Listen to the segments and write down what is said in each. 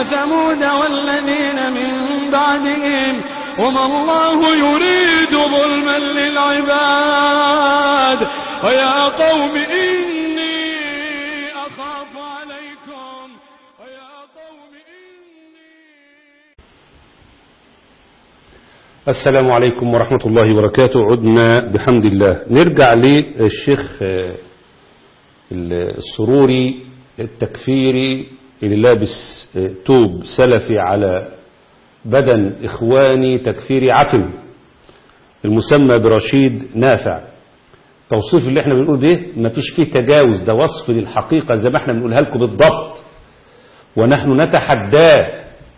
وثمود والذين من بعدهم وما الله يريد ظلما للعباد ويا قوم إني أخاف عليكم ويا قوم إني السلام عليكم ورحمة الله وبركاته عدنا بحمد الله نرجع للشيخ آه، السروري التكفيري اللي لابس آه، توب سلفي على بدن إخواني تكفيري عفن المسمى برشيد نافع توصيف اللي احنا بنقول ده مفيش فيه تجاوز ده وصف للحقيقة زي ما احنا بنقولها لكم بالضبط ونحن نتحداه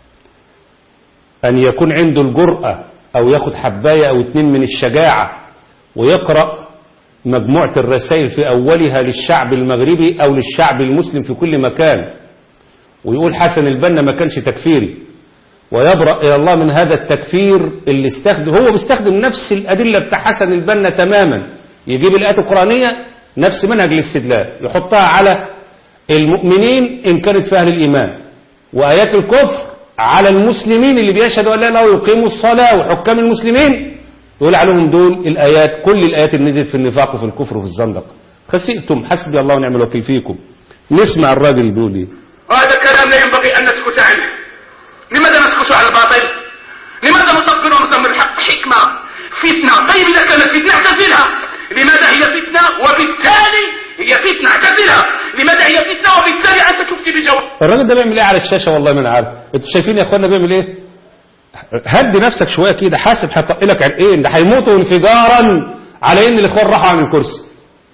أن يكون عنده الجرأة أو ياخد حباية أو اتنين من الشجاعة ويقرأ مجموعة الرسائل في أولها للشعب المغربي أو للشعب المسلم في كل مكان ويقول حسن البنا ما كانش تكفيري ويبرأ إلى الله من هذا التكفير اللي استخدم هو بيستخدم نفس الأدلة بتاع حسن البنا تماما يجيب الآيات القرآنية نفس منهج الاستدلال يحطها على المؤمنين إن كانت في أهل الإيمان وآيات الكفر على المسلمين اللي بيشهدوا أن لا إله ويقيموا الصلاة وحكام المسلمين يقول عليهم دول الآيات كل الآيات اللي نزلت في النفاق وفي الكفر وفي الزندق خسئتم حسبي الله ونعم الوكيل فيكم نسمع الراجل بيقول ايه وهذا الكلام لا ينبغي أن نسكت عنه لماذا نسكت على الباطل لماذا نصبر ونسمي الحق حكمة فتنة طيب إذا كانت فتنة اعتزلها لماذا هي فتنة وبالتالي هي فتنة اعتزلها لماذا هي فتنة وبالتالي أنت تفتي بجواب الراجل ده بيعمل ايه على الشاشة والله ما انا عارف انتوا شايفين يا اخوانا بيعمل ايه هدي نفسك شوية كده حاسب هيطقلك على ايه ده هيموتوا انفجارا على ان الاخوان راحوا عن الكرسي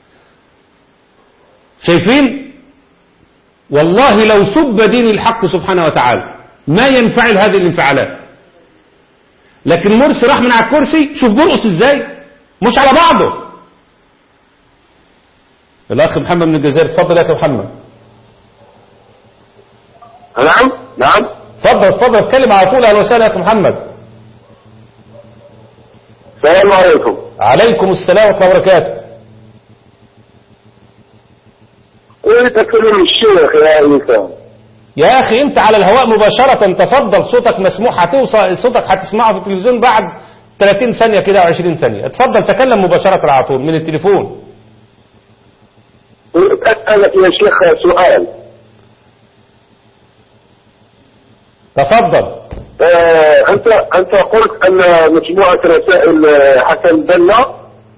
شايفين والله لو سب دين الحق سبحانه وتعالى ما ينفعل هذه الانفعالات لكن مرسي راح من على الكرسي شوف بيرقص ازاي مش على بعضه الاخ محمد من الجزائر اتفضل يا اخي محمد نعم نعم اتفضل اتفضل اتكلم على طول اهلا وسهلا يا اخي محمد السلام عليكم عليكم السلام ورحمه الله وبركاته أريد أكلم الشيخ يا إنسان يا اخي انت على الهواء مباشره تفضل صوتك مسموع هتوصل صوتك هتسمعه في التلفزيون بعد 30 ثانيه كده او 20 ثانيه اتفضل تكلم مباشره على طول من التليفون أريد أسألك يا شيخ سؤال تفضل آه أنت أنت قلت أن مجموعة رسائل آه، حسن بنا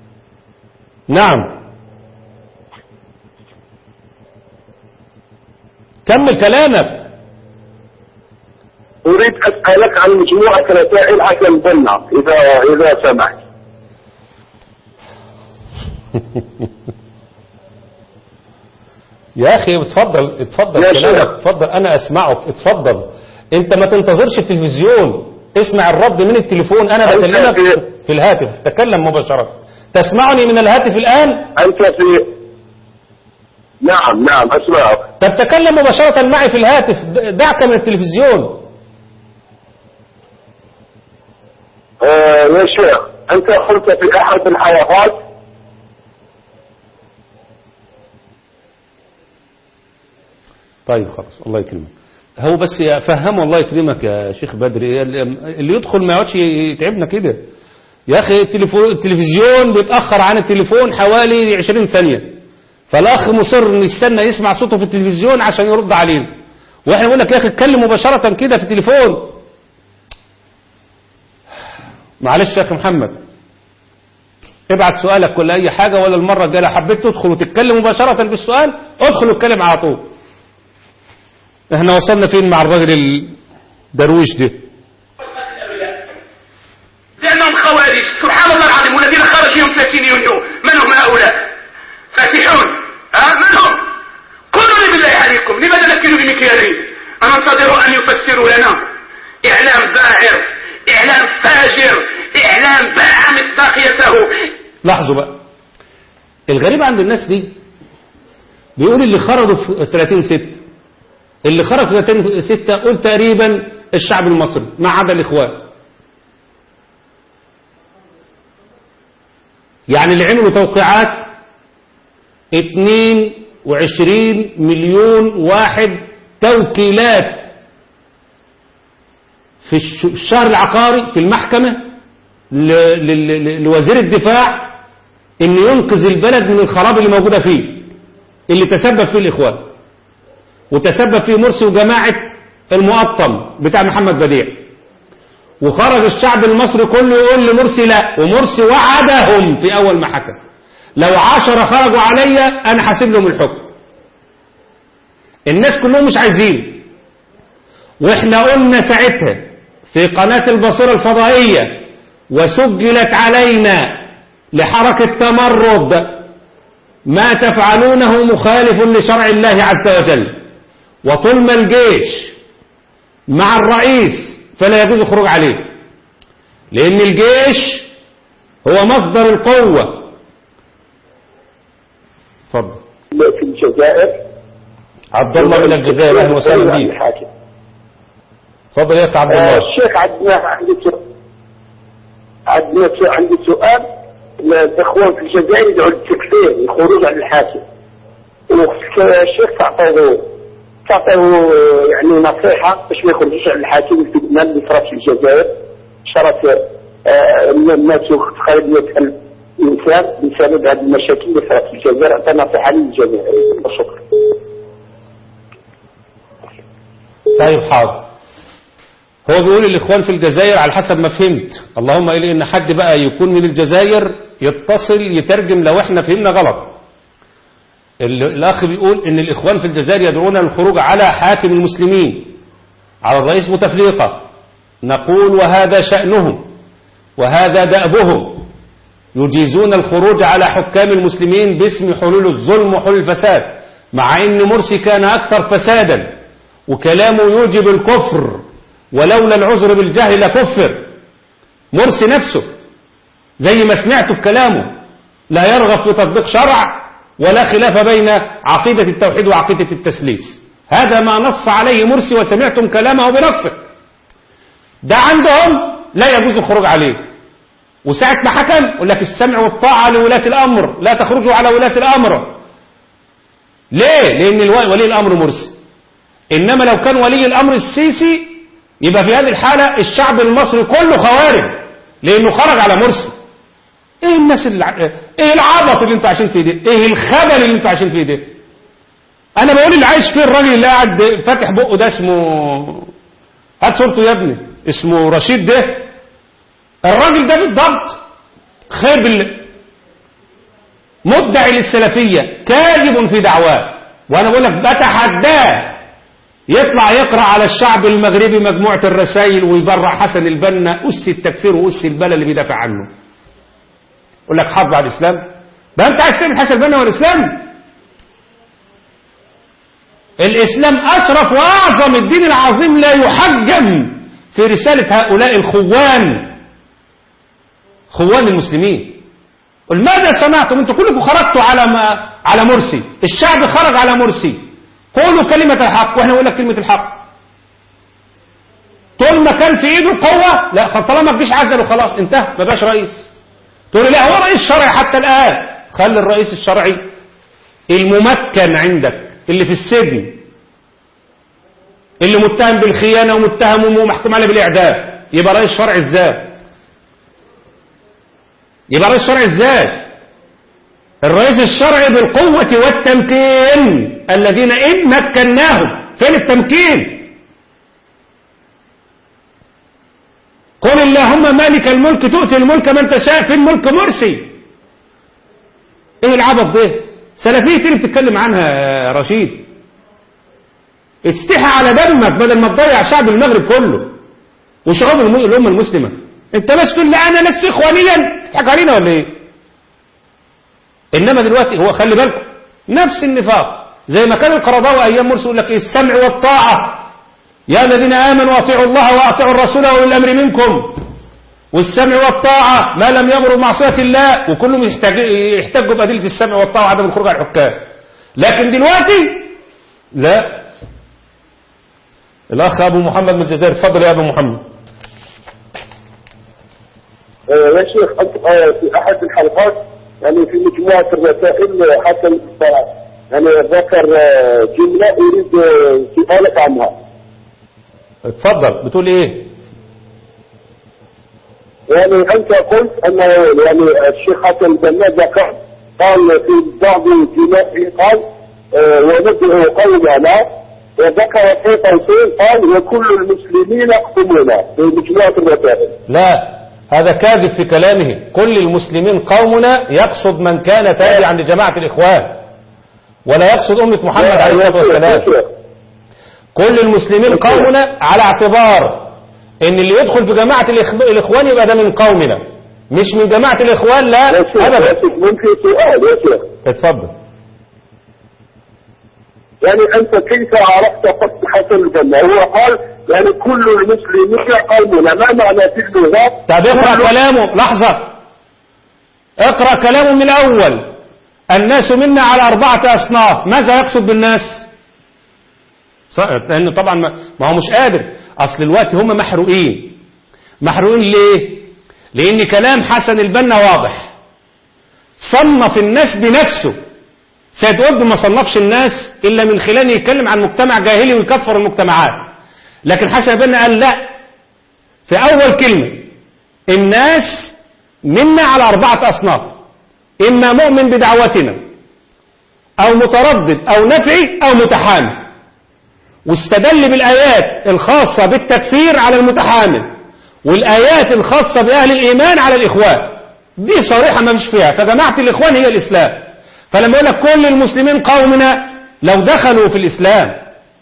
نعم كمل كلامك أريد أسألك عن مجموعة رسائل حسن بنا إذا إذا سمحت يا اخي اتفضل اتفضل يا كلامك شيخ. اتفضل انا اسمعك اتفضل انت ما تنتظرش التلفزيون اسمع الرد من التليفون انا أنت بكلمك في- في الهاتف تكلم مباشره تسمعني من الهاتف الان أنت في نعم نعم أسمعك طب تكلم مباشرة معي في الهاتف دعك من التلفزيون آه يا شيخ أنت قلت في أحد الحلقات طيب خلاص الله يكرمك هو بس فهمه الله يكرمك يا شيخ بدري اللي يدخل ما يقعدش يتعبنا كده يا اخي التليفون التلفزيون بيتاخر عن التليفون حوالي 20 ثانيه فالاخ مصر إنه يستنى يسمع صوته في التلفزيون عشان يرد علينا واحنا نقول لك يا اخي اتكلم مباشره كده في التليفون معلش يا اخي محمد ابعت سؤالك ولا اي حاجه ولا المره الجايه لو حبيت تدخل وتتكلم مباشره بالسؤال ادخل واتكلم على طول احنا وصلنا فين مع الراجل الدرويش ده لأنهم خوارج سبحان الله العظيم والذين خرج يوم 30 يونيو من هم هؤلاء فاتحون ها من هم قولوا لي بالله عليكم لماذا نكلوا بمكيالين أننتظر أن يفسروا لنا إعلام باعر إعلام فاجر إعلام باع مصداقيته لاحظوا بقى الغريب عند الناس دي بيقول اللي خرجوا في 30 ستة اللي خرج في 30 ستة قول تقريبا الشعب المصري ما عدا الإخوان يعني اللي عملوا توقيعات 22 مليون واحد توكيلات في الش- الشهر العقاري في المحكمة ل- ل- ل- لوزير الدفاع ان ينقذ البلد من الخراب اللي موجودة فيه اللي تسبب فيه الإخوان وتسبب فيه مرسي وجماعة المقطم بتاع محمد بديع وخرج الشعب المصري كله يقول لمرسي لا ومرسي وعدهم في أول ما حكم لو عشرة خرجوا عليا أنا حاسب لهم الحكم الناس كلهم مش عايزين واحنا قلنا ساعتها في قناة البصيرة الفضائية وسجلت علينا لحركة تمرد ما تفعلونه مخالف لشرع الله عز وجل وطول ما الجيش مع الرئيس فلا يجوز الخروج عليه لأن الجيش هو مصدر القوة اتفضل في الجزائر عبد الله من الجزائر اهلا وسهلا بيك الحاكم اتفضل يا اخي عبد آه، الله الشيخ عندنا عندي سؤال عندنا سؤال عندي سؤال الاخوان في الجزائر يدعوا للتكفير الخروج عن الحاكم والشيخ تعطوه تعطوه يعني نصيحة باش ما يخرجوش عن الحاكم الفتنة اللي صارت في الجزائر صارت آه، الناس تقريبا 100000 انسان بسبب هذه المشاكل اللي صارت في الجزائر اعطى نصيحة للجزائر شكرا طيب حاضر هو بيقول الاخوان في الجزائر على حسب ما فهمت اللهم الا ان حد بقى يكون من الجزائر يتصل يترجم لو احنا فهمنا غلط ال- الاخ بيقول ان الاخوان في الجزائر يدعون للخروج على حاكم المسلمين على الرئيس بوتفليقه نقول وهذا شأنهم وهذا دأبهم يجيزون الخروج على حكام المسلمين باسم حلول الظلم وحلول الفساد مع ان مرسي كان اكثر فسادا وكلامه يوجب الكفر ولولا العذر بالجهل لكفر مرسي نفسه زي ما سمعته في كلامه لا يرغب في تطبيق شرع ولا خلاف بين عقيدة التوحيد وعقيدة التسليس هذا ما نص عليه مرسي وسمعتم كلامه بنصه ده عندهم لا يجوز الخروج عليه وساعة ما حكم يقول لك السمع والطاعة لولاة الأمر لا تخرجوا على ولاة الأمر ليه؟ لأن الو- ولي الأمر مرسي إنما لو كان ولي الأمر السيسي يبقى في هذه الحالة الشعب المصري كله خوارج لأنه خرج على مرسي إيه الناس اللي إيه العبط اللي أنتوا عايشين فيه ده إيه الخبل اللي أنتوا عايشين فيه ده أنا بقول اللي عايش فيه الراجل اللي قاعد فاتح بقه ده اسمه هات صورته يا ابني اسمه رشيد ده الراجل ده بالضبط خير بالله مدعي للسلفية كاذب في دعواه وأنا بقول لك بتحداه يطلع يقرأ على الشعب المغربي مجموعة الرسائل ويبرع حسن البنا أس التكفير وأس البلا اللي بيدافع عنه يقول لك حافظ على الإسلام ده أنت عايز تعمل حسن البنا والإسلام الإسلام أشرف وأعظم الدين العظيم لا يحجم في رسالة هؤلاء الخوان خوان المسلمين قل ماذا سمعتم انتوا كلكم خرجتوا على ما على مرسي الشعب خرج على مرسي قولوا كلمة الحق واحنا نقول لك كلمة الحق طول ما كان في ايده قوة لا طالما الجيش عزل وخلاص انتهى ما بقاش رئيس تقول لي لا هو رئيس شرعي حتى الآن خلي الرئيس الشرعي الممكن عندك اللي في السجن اللي متهم بالخيانة ومتهم ومحكوم عليه بالإعدام يبقى رئيس شرعي ازاي يبقى رئيس شرعي ازاي الرئيس الشرعي بالقوة والتمكين الذين إن مكناهم فين التمكين قل اللهم مالك الملك تؤتي الملك من تشاء في الملك مرسي ايه العبط ده سلفية اللي بتتكلم عنها يا رشيد استحى على دمك بدل ما تضيع شعب المغرب كله وشعوب الم- الأمة المسلمة انت بس تقول لا انا لست اخوانيا تضحك علينا ولا ايه انما دلوقتي هو خلي بالكم نفس النفاق زي ما كان القرضاوي ايام مرسي يقول لك إيه السمع والطاعه يا الذين امنوا اطيعوا الله واطيعوا الرسول واولي الامر منكم والسمع والطاعه ما لم يامروا بمعصيه الله وكلهم يحتاج يحتجوا بادله السمع والطاعه وعدم الخروج على الحكام لكن دلوقتي لا الاخ ابو محمد من الجزائر اتفضل يا ابو محمد آه، يا شيخ أنت آه، في أحد الحلقات يعني في مجموعة الرسائل حسن الصلاة يعني ذكر آه، جملة أريد آه، سؤالك عنها اتفضل بتقول ايه يعني انت قلت ان يعني الشيخ حسن البنا ذكر قال في بعض جماعه قال آه، وندعو قومنا وذكر في قوسين قال وكل المسلمين يقسمون في مجموعه الوسائل لا هذا كاذب في كلامه كل المسلمين قومنا يقصد من كان تابعا لجماعة الإخوان ولا يقصد أمة محمد عليه الصلاة والسلام كل المسلمين قومنا على اعتبار ان اللي يدخل في جماعة الإخ- الإخوان يبقى ده من قومنا مش من جماعة الإخوان لا يا شيخ يا أبدا شيخ ممكن سؤال يا شيخ اتفضل يعني انت كيف عرفت قصد حسن البنا هو قال يعني كل المسلمين قومنا ما معنى في اللغه طب اقرأ كل- كلامه لحظة اقرأ كلامه من الأول الناس منا على أربعة أصناف ماذا يقصد بالناس ص- لأنه طبعا ما ما هو مش قادر أصل الوقت هم محروقين محروقين ليه لأن كلام حسن البنا واضح صنف الناس بنفسه سيد قطب ما صنفش الناس إلا من خلال إنه يتكلم عن مجتمع جاهلي ويكفر المجتمعات لكن حسن البنا قال لا في أول كلمة الناس منا على أربعة أصناف إما مؤمن بدعوتنا أو متردد أو نفعي أو متحامل واستدل بالآيات الخاصة بالتكفير على المتحامل والآيات الخاصة بأهل الإيمان على الإخوان دي صريحة ما فيش فيها فجماعة الإخوان هي الإسلام فلما يقول لك كل المسلمين قومنا لو دخلوا في الإسلام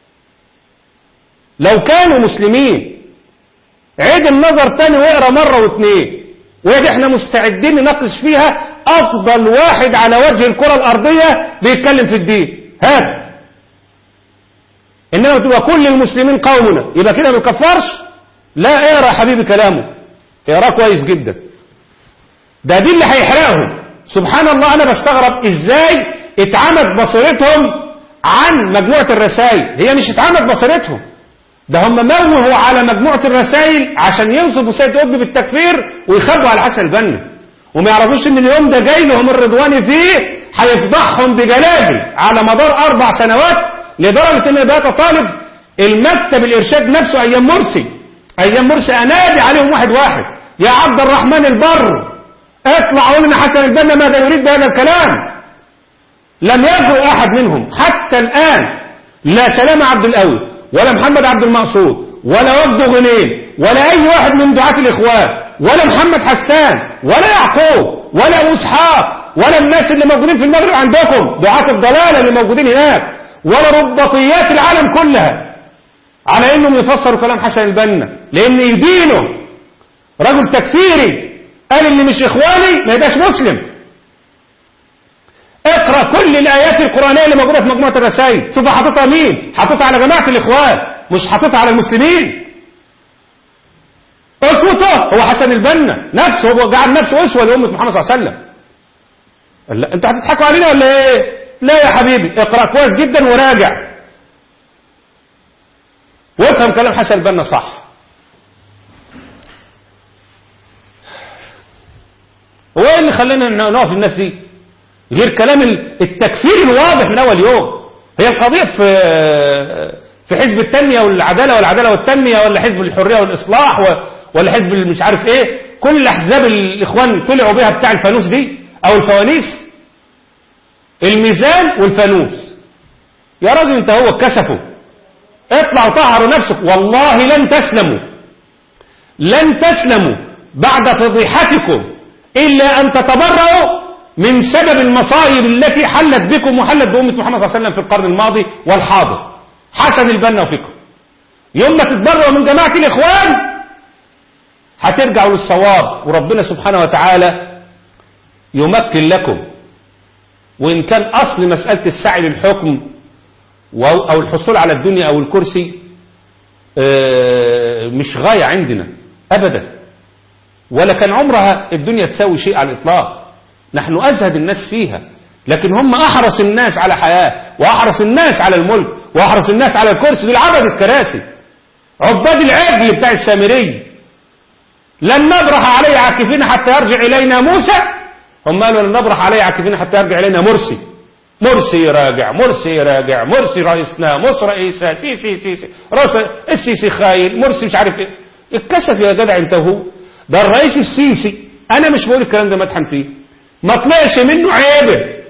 لو كانوا مسلمين عيد النظر تاني واقرا مرة واثنين ويجي احنا مستعدين نناقش فيها افضل واحد على وجه الكرة الارضية بيتكلم في الدين هات انما تبقى كل المسلمين قومنا يبقى كده ما بيكفرش لا اقرا يا حبيبي كلامه اقراه كويس جدا ده دي اللي هيحرقهم سبحان الله انا بستغرب ازاي اتعمد بصيرتهم عن مجموعة الرسائل هي مش اتعمد بصيرتهم ده هم موهوا على مجموعة الرسائل عشان ينصبوا سيد قطب بالتكفير ويخبوا على حسن البنا وما يعرفوش ان اليوم ده جاي لهم الرضواني فيه هيفضحهم بجلاجل على مدار اربع سنوات لدرجة ان بقى طالب المكتب الارشاد نفسه ايام مرسي ايام مرسي انادي عليهم واحد واحد يا عبد الرحمن البر اطلع قول ان حسن البنا ماذا يريد بهذا الكلام لم يجرؤ احد منهم حتى الان لا سلام عبد القوي ولا محمد عبد المقصود ولا وجد غنيم ولا اي واحد من دعاة الاخوان ولا محمد حسان ولا يعقوب ولا ابو اسحاق ولا الناس اللي موجودين في المغرب عندكم دعاة الضلالة اللي موجودين هناك ولا رباطيات العالم كلها على انهم يفسروا كلام حسن البنا لان يدينه رجل تكفيري قال اللي مش اخواني ما يبقاش مسلم اقرا كل الايات القرانيه اللي موجوده في مجموعه الرسائل شوف حاططها مين حاططها على جماعه الاخوان مش حاططها على المسلمين اسوته هو حسن البنا نفسه هو جعل نفسه اسوه لامه محمد صلى الله عليه وسلم قال لا انت هتضحكوا علينا ولا ايه لا يا حبيبي اقرا كويس جدا وراجع وافهم كلام حسن البنا صح هو ايه اللي خلانا نقف الناس دي غير كلام التكفير الواضح من اول يوم هي القضيه في في حزب التنميه والعداله والعداله والتنميه ولا حزب الحريه والاصلاح ولا حزب مش عارف ايه كل احزاب الاخوان طلعوا بيها بتاع الفانوس دي او الفوانيس الميزان والفانوس يا راجل انت هو كسفوا اطلعوا طهروا نفسك والله لن تسلموا لن تسلموا بعد فضيحتكم الا ان تتبرؤوا من سبب المصائب التي حلت بكم وحلت بأمة محمد صلى الله عليه وسلم في القرن الماضي والحاضر حسن البنا وفيكم يوم ما تتبرعوا من جماعة الإخوان هترجعوا للصواب وربنا سبحانه وتعالى يمكن لكم وإن كان أصل مسألة السعي للحكم أو الحصول على الدنيا أو الكرسي مش غاية عندنا أبدا ولا كان عمرها الدنيا تساوي شيء على الإطلاق نحن أزهد الناس فيها لكن هم أحرص الناس على حياة وأحرص الناس على الملك وأحرص الناس على الكرسي دول عبد الكراسي عباد العجل بتاع السامري لن نبرح عليه عاكفين حتى يرجع إلينا موسى هم قالوا لن نبرح عليه عاكفين حتى يرجع إلينا مرسي مرسي راجع مرسي راجع مرسي رئيسنا مصر رئيسة سيسي سيسي رئيس السيسي خاين مرسي مش عارف ايه اتكسف يا جدع انت هو ده الرئيس السيسي انا مش بقول الكلام ده مدحن فيه ما طلعش منه عيبه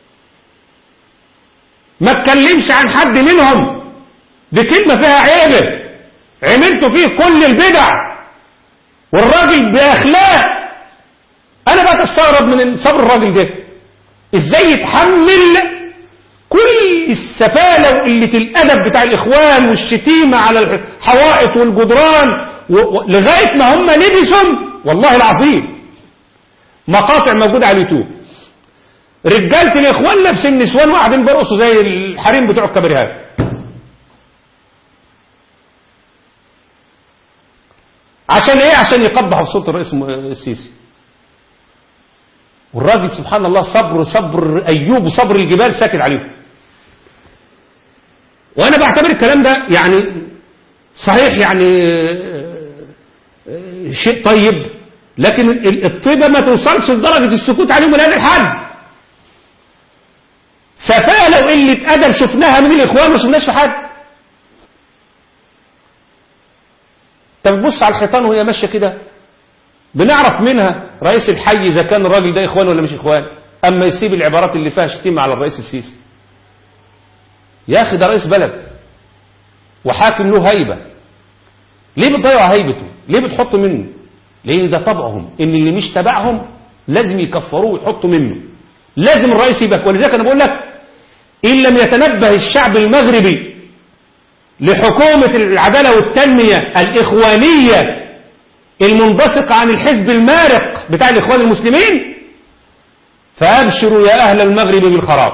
ما اتكلمش عن حد منهم دي كلمة فيها عيبه عملت فيه كل البدع والراجل بأخلاق أنا بقى تستغرب من صبر الراجل ده إزاي يتحمل كل السفالة وقلة الأدب بتاع الإخوان والشتيمة على الحوائط والجدران و... و... لغاية ما هم لبسوا والله العظيم مقاطع موجودة على اليوتيوب رجالة الإخوان لابسين نسوان وقاعدين بيرقصوا زي الحريم بتوع الكبريهات عشان ايه عشان يقبحوا في صوت الرئيس السيسي والراجل سبحان الله صبر صبر ايوب وصبر الجبال ساكت عليهم وانا بعتبر الكلام ده يعني صحيح يعني شيء طيب لكن الطيبة ما توصلش لدرجة السكوت عليهم لهذا الحد سفالة وقلة أدب شفناها من الإخوان ما شفناش في حد طب بص على الحيطان وهي ماشية كده بنعرف منها رئيس الحي إذا كان الراجل ده إخوان ولا مش إخوان أما يسيب العبارات اللي فيها شتيمة على الرئيس السيسي يا أخي ده رئيس بلد وحاكم له هيبة ليه بتضيع هيبته ليه بتحط منه لأن ده طبعهم إن اللي مش تبعهم لازم يكفروه ويحطوا منه لازم الرئيس يبقى ولذلك أنا بقول لك إن لم يتنبه الشعب المغربي لحكومة العدالة والتنمية الإخوانية المنبثقة عن الحزب المارق بتاع الإخوان المسلمين فأبشروا يا أهل المغرب بالخراب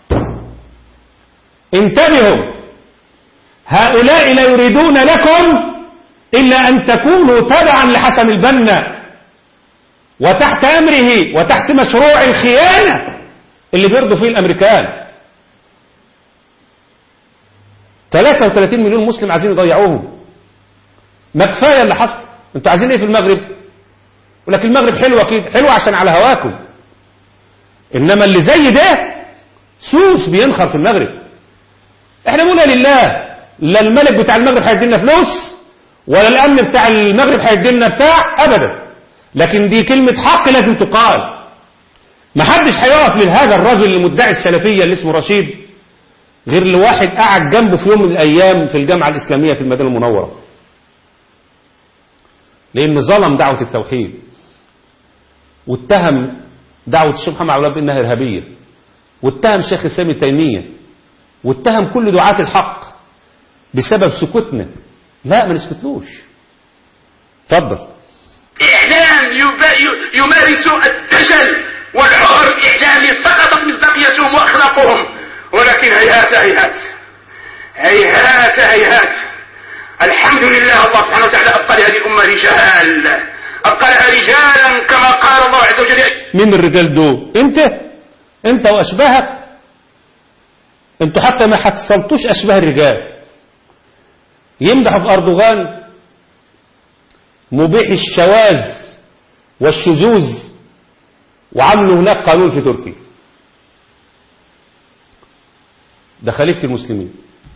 انتبهوا هؤلاء لا يريدون لكم إلا أن تكونوا تبعا لحسن البنا وتحت أمره وتحت مشروع الخيانة اللي بيرضوا فيه الأمريكان 33 مليون مسلم عايزين يضيعوهم ما كفاية اللي حصل انتوا عايزين ايه في المغرب ولكن المغرب حلوة كده حلوة عشان على هواكم انما اللي زي ده سوس بينخر في المغرب احنا بنقول لله لا الملك بتاع المغرب هيدي لنا فلوس ولا الامن بتاع المغرب هيدي لنا بتاع ابدا لكن دي كلمة حق لازم تقال ما حدش هيقف لهذا الرجل المدعي السلفية اللي اسمه رشيد غير لواحد قعد جنبه في يوم من الأيام في الجامعة الإسلامية في المدينة المنورة لأن ظلم دعوة التوحيد واتهم دعوة الشيخ محمد عبد بأنها إرهابية واتهم الشيخ السامي تيمية واتهم كل دعاة الحق بسبب سكوتنا لا ما نسكتلوش اتفضل إعلام يمارس الدجل والعهر الإعلامي سقطت مصداقيتهم وأخلاقهم ولكن هيهات هيهات هيهات هيهات الحمد لله الله سبحانه وتعالى أبقى لهذه الأمة رجال أبقى لها رجالا كما قال الله عز وجل مين الرجال دول انت انت واشباهك انتوا حتى ما حصلتوش اشباه الرجال يمدحوا في اردوغان مبيح الشواذ والشذوذ وعملوا هناك قانون في تركيا ده خليفة المسلمين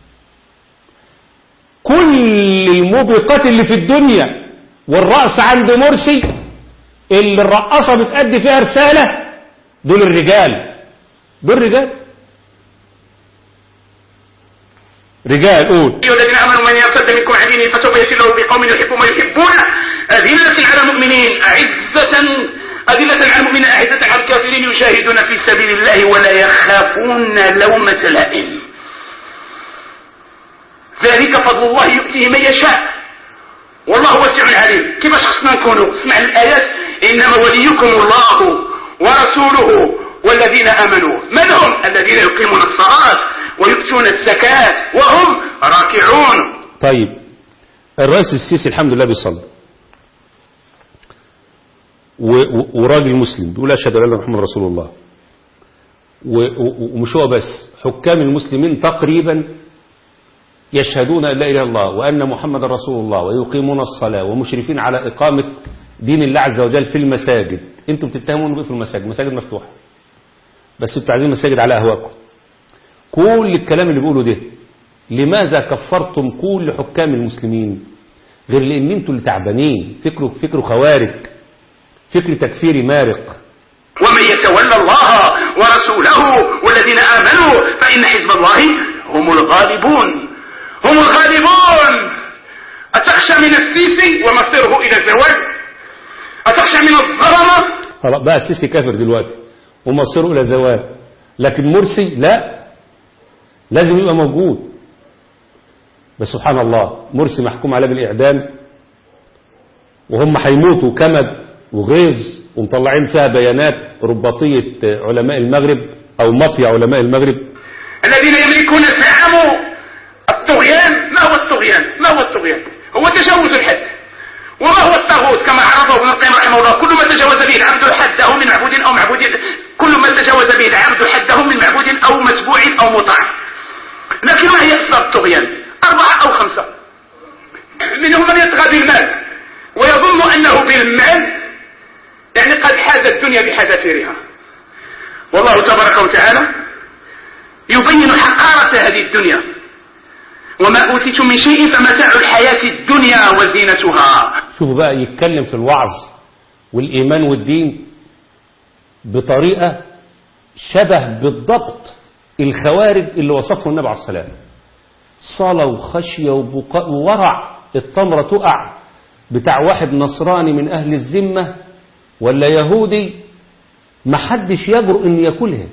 كل الموبقات اللي في الدنيا والرأس عند مرسي اللي الرقصة بتأدي فيها رسالة دول الرجال دول رجال رجال قول أيها الذين آمنوا من يرتد منكم عن دينه فسوف يأتي الله بقوم يحبهم ويحبونه أذلة على المؤمنين أعزة أذلة على المؤمنين أعزة على الكافرين يجاهدون في سبيل الله ولا يخافون لومة لائم ذلك فضل الله يؤتيه من يشاء والله واسع عليم كيف خصنا نكونوا اسمع الآيات إنما وليكم الله ورسوله والذين آمنوا من هم الذين يقيمون الصلاة ويؤتون الزكاة وهم راكعون طيب الرئيس السيسي الحمد لله بيصلي و- و- وراجل مسلم بيقول أشهد أن لا إله إلا محمد رسول الله و- و- ومش هو بس حكام المسلمين تقريبا يشهدون أن لا إله إلا الله وأن محمد رسول الله ويقيمون الصلاة ومشرفين على إقامة دين الله عز وجل في المساجد انتم بتتهمون بإيه في المساجد المساجد مفتوحة بس انتوا عايزين مساجد على أهواكم كل الكلام اللي بيقوله ده لماذا كفرتم كل حكام المسلمين غير لان انتوا اللي تعبانين فكروا فكروا خوارج فكر تكفيري مارق ومن يتولى الله ورسوله والذين آمنوا فإن حزب الله هم الغالبون هم الغالبون أتخشى من السيسي ومصيره إلى الزوال أتخشى من الظلمة خلاص بقى السيسي كافر دلوقتي ومصيره الى زوال لكن مرسي لا لازم يبقى موجود بس سبحان الله مرسي محكوم عليه بالاعدام وهم هيموتوا كمد وغيظ ومطلعين فيها بيانات رباطيه علماء المغرب او مافيا علماء المغرب الذين يملكون زعم الطغيان ما هو الطغيان ما هو الطغيان هو تجاوز الحد وما هو الطاغوت كما عرفه ابن القيم رحمه الله كل ما تجاوز به العبد حده من معبود او معبود كل ما تجاوز به العبد حده من معبود او متبوع او مطاع لكن ما هي اسباب الطغيان اربعه او خمسه منهم من يطغى بالمال ويظن انه بالمال يعني قد حاز الدنيا بحذافيرها والله تبارك وتعالى يبين حقارة هذه الدنيا وما أوتيتم من شيء فمتاع الحياة الدنيا وزينتها شوفوا بقى يتكلم في الوعظ والإيمان والدين بطريقة شبه بالضبط الخوارج اللي وصفه النبي عليه الصلاة والسلام صلاة وخشية وبقاء وورع التمرة تقع بتاع واحد نصراني من أهل الذمة ولا يهودي محدش يجرؤ ان ياكلها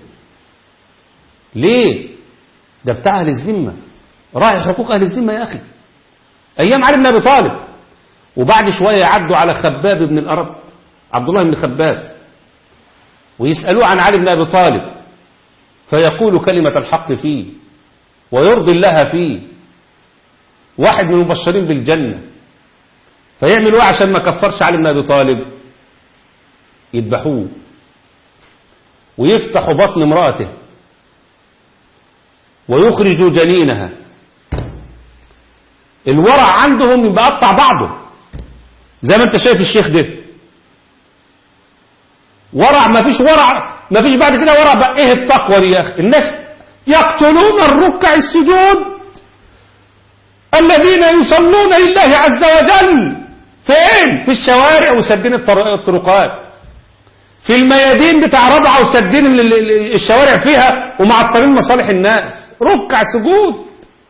ليه ده بتاع اهل الذمه راعي حقوق اهل الذمه يا اخي ايام علي بن ابي طالب وبعد شويه يعدوا على خباب بن الارب عبد الله بن خباب ويسالوه عن علي بن ابي طالب فيقول كلمه الحق فيه ويرضي الله فيه واحد من المبشرين بالجنه فيعمل ايه عشان ما كفرش علي بن ابي طالب يذبحوه ويفتحوا بطن امرأته ويخرجوا جنينها الورع عندهم يبقى قطع بعضه زي ما انت شايف الشيخ ده ورع ما فيش ورع ما فيش بعد كده ورع بقى ايه التقوى دي يا اخي الناس يقتلون الركع السجود الذين يصلون لله عز وجل فين في الشوارع وسدين الطرقات في الميادين بتاع ربعة وسدين الشوارع فيها ومعطلين مصالح الناس ركع سجود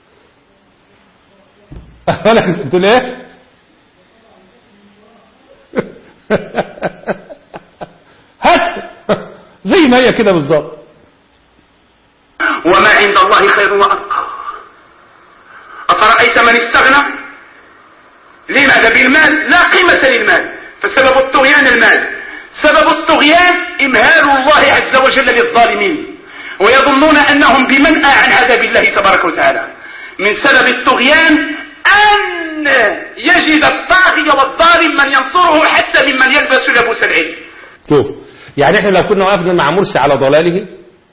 قلت ليه هات زي ما هي كده بالظبط وما عند الله خير وأبقى أفرأيت من استغنى لماذا بالمال لا قيمة للمال فسبب الطغيان المال سبب الطغيان إمهال الله عز وجل للظالمين ويظنون أنهم بمنأى عن عذاب الله تبارك وتعالى من سبب الطغيان أن يجد الطاغي والظالم من ينصره حتى ممن يلبس لبوس العلم شوف يعني احنا لو كنا وقفنا مع مرسي على ضلاله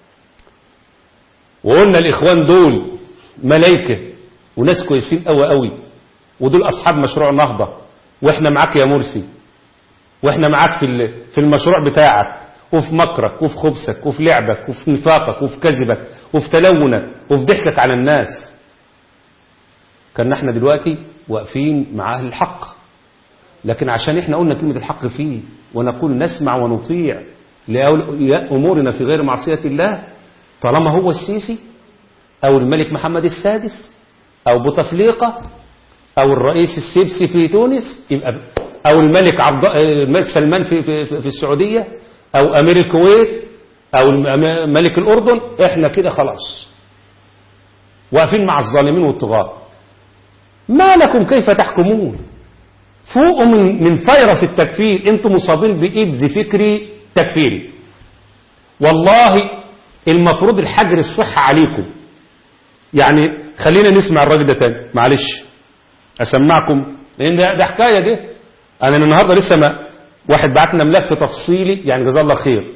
وقلنا الإخوان دول ملايكة وناس كويسين قوي قوي ودول أصحاب مشروع نهضة واحنا معاك يا مرسي واحنا معاك في في المشروع بتاعك وفي مكرك وفي خبثك وفي لعبك وفي نفاقك وفي كذبك وفي تلونك وفي ضحكك على الناس كنا احنا دلوقتي واقفين مع اهل الحق لكن عشان احنا قلنا كلمة الحق فيه ونقول نسمع ونطيع لأولياء أمورنا في غير معصية الله طالما هو السيسي أو الملك محمد السادس أو بوتفليقة أو الرئيس السيبسي في تونس يبقى أو الملك عبد الملك سلمان في في في السعودية أو أمير الكويت أو ملك الأردن إحنا كده خلاص واقفين مع الظالمين والطغاة ما لكم كيف تحكمون فوقوا من من فيروس التكفير انتم مصابين بإيدز فكري تكفيري والله المفروض الحجر الصحة عليكم يعني خلينا نسمع الراجل ده تاني معلش اسمعكم لان ده, ده حكايه دي انا النهارده لسه ما واحد بعت لنا ملف تفصيلي يعني جزاه الله خير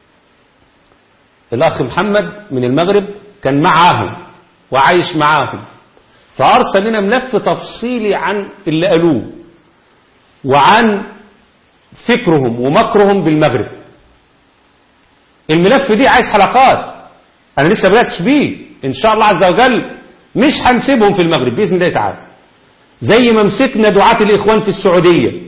الاخ محمد من المغرب كان معاهم وعايش معاهم فارسل لنا ملف تفصيلي عن اللي قالوه وعن فكرهم ومكرهم بالمغرب الملف دي عايز حلقات انا لسه بداتش بيه ان شاء الله عز وجل مش هنسيبهم في المغرب باذن الله تعالى زي ما مسكنا دعاة الإخوان في السعودية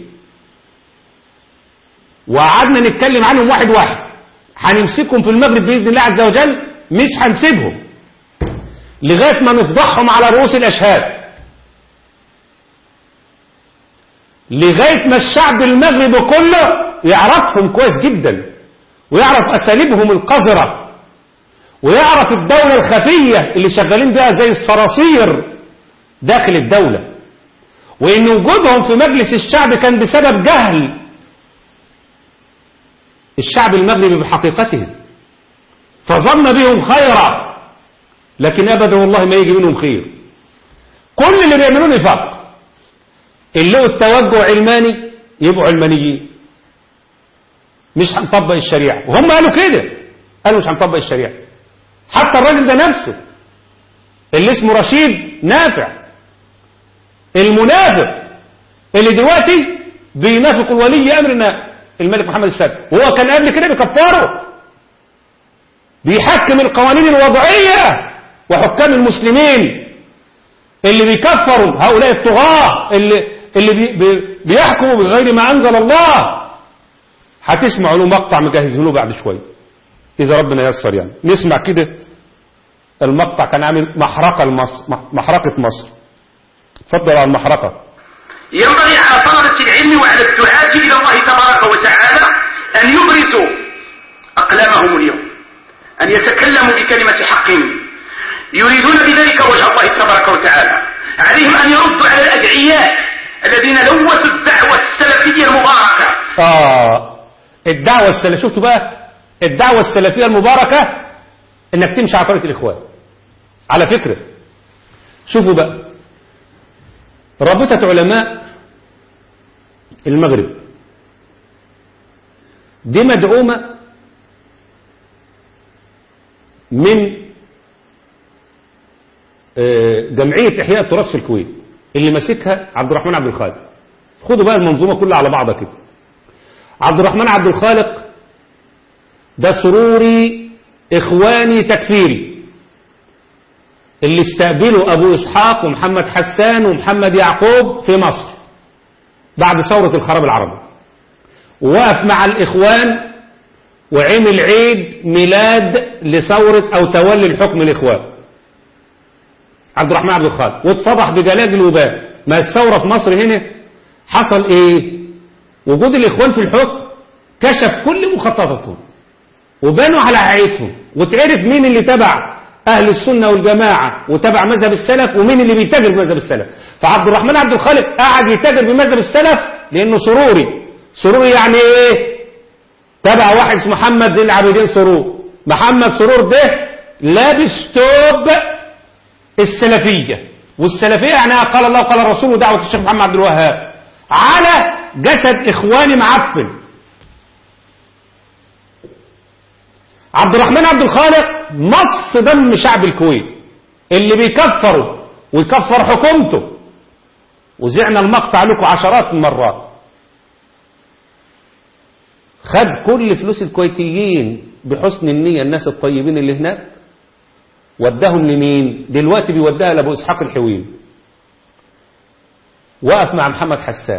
وقعدنا نتكلم عنهم واحد واحد هنمسكهم في المغرب بإذن الله عز وجل مش هنسيبهم لغاية ما نفضحهم على رؤوس الأشهاد لغاية ما الشعب المغربي كله يعرفهم كويس جدا ويعرف أساليبهم القذرة ويعرف الدولة الخفية اللي شغالين بها زي الصراصير داخل الدولة وإن وجودهم في مجلس الشعب كان بسبب جهل الشعب المغربي بحقيقتهم فظن بهم خيرا لكن أبدا والله ما يجي منهم خير كل اللي بيعملوه نفاق اللي هو التوجه علماني يبقوا علمانيين مش هنطبق الشريعة وهم قالوا كده قالوا مش هنطبق الشريعة حتى الراجل ده نفسه اللي اسمه رشيد نافع المنافق اللي دلوقتي بينافق ولي امرنا الملك محمد السادس وهو كان قبل كده بيكفره بيحكم القوانين الوضعية وحكام المسلمين اللي بيكفروا هؤلاء الطغاة اللي, اللي بي بي بيحكموا بغير ما أنزل الله هتسمعوا له مقطع مجهزه له بعد شوية إذا ربنا يسر يعني نسمع كده المقطع كان عامل محرقة لمصر محرقة مصر اتفضل على المحرقة ينبغي على طلبة العلم وعلى الدعاة إلى الله تبارك وتعالى أن يبرزوا أقلامهم اليوم أن يتكلموا بكلمة حق يريدون بذلك وجه الله تبارك وتعالى عليهم أن يردوا على الأدعياء الذين لوثوا الدعوة السلفية المباركة آه الدعوة السلفية شفتوا بقى الدعوة السلفية المباركة انك تمشي على طريق الإخوان على فكرة شوفوا بقى رابطة علماء المغرب دي مدعومة من جمعية إحياء التراث في الكويت اللي ماسكها عبد الرحمن عبد الخالق خدوا بقى المنظومة كلها على بعضها كده عبد الرحمن عبد الخالق ده سروري إخواني تكفيري اللي استقبلوا أبو إسحاق ومحمد حسان ومحمد يعقوب في مصر بعد ثورة الخراب العربي ووقف مع الإخوان وعمل عيد ميلاد لثورة أو تولي الحكم الإخوان عبد الرحمن عبد الخالق واتفضح بجلاجل وباب ما الثورة في مصر هنا حصل ايه وجود الإخوان في الحكم كشف كل مخططاتهم وبانوا على حقيقتهم وتعرف مين اللي تبع أهل السنة والجماعة وتبع مذهب السلف ومين اللي بيتاجر بمذهب السلف فعبد الرحمن عبد الخالق قعد يتاجر بمذهب السلف لأنه سروري سروري يعني ايه تبع واحد اسمه محمد زين العابدين سرور محمد سرور ده لابس توب السلفية والسلفية يعني قال الله قال الرسول ودعوة الشيخ محمد عبد الوهاب على جسد إخواني معفن عبد الرحمن عبد الخالق مص دم شعب الكويت اللي بيكفروا ويكفر حكومته وزعنا المقطع لكم عشرات المرات خد كل فلوس الكويتيين بحسن النية الناس الطيبين اللي هناك وداهم لمين دلوقتي بيوديها لابو اسحاق الحويل وقف مع محمد حسان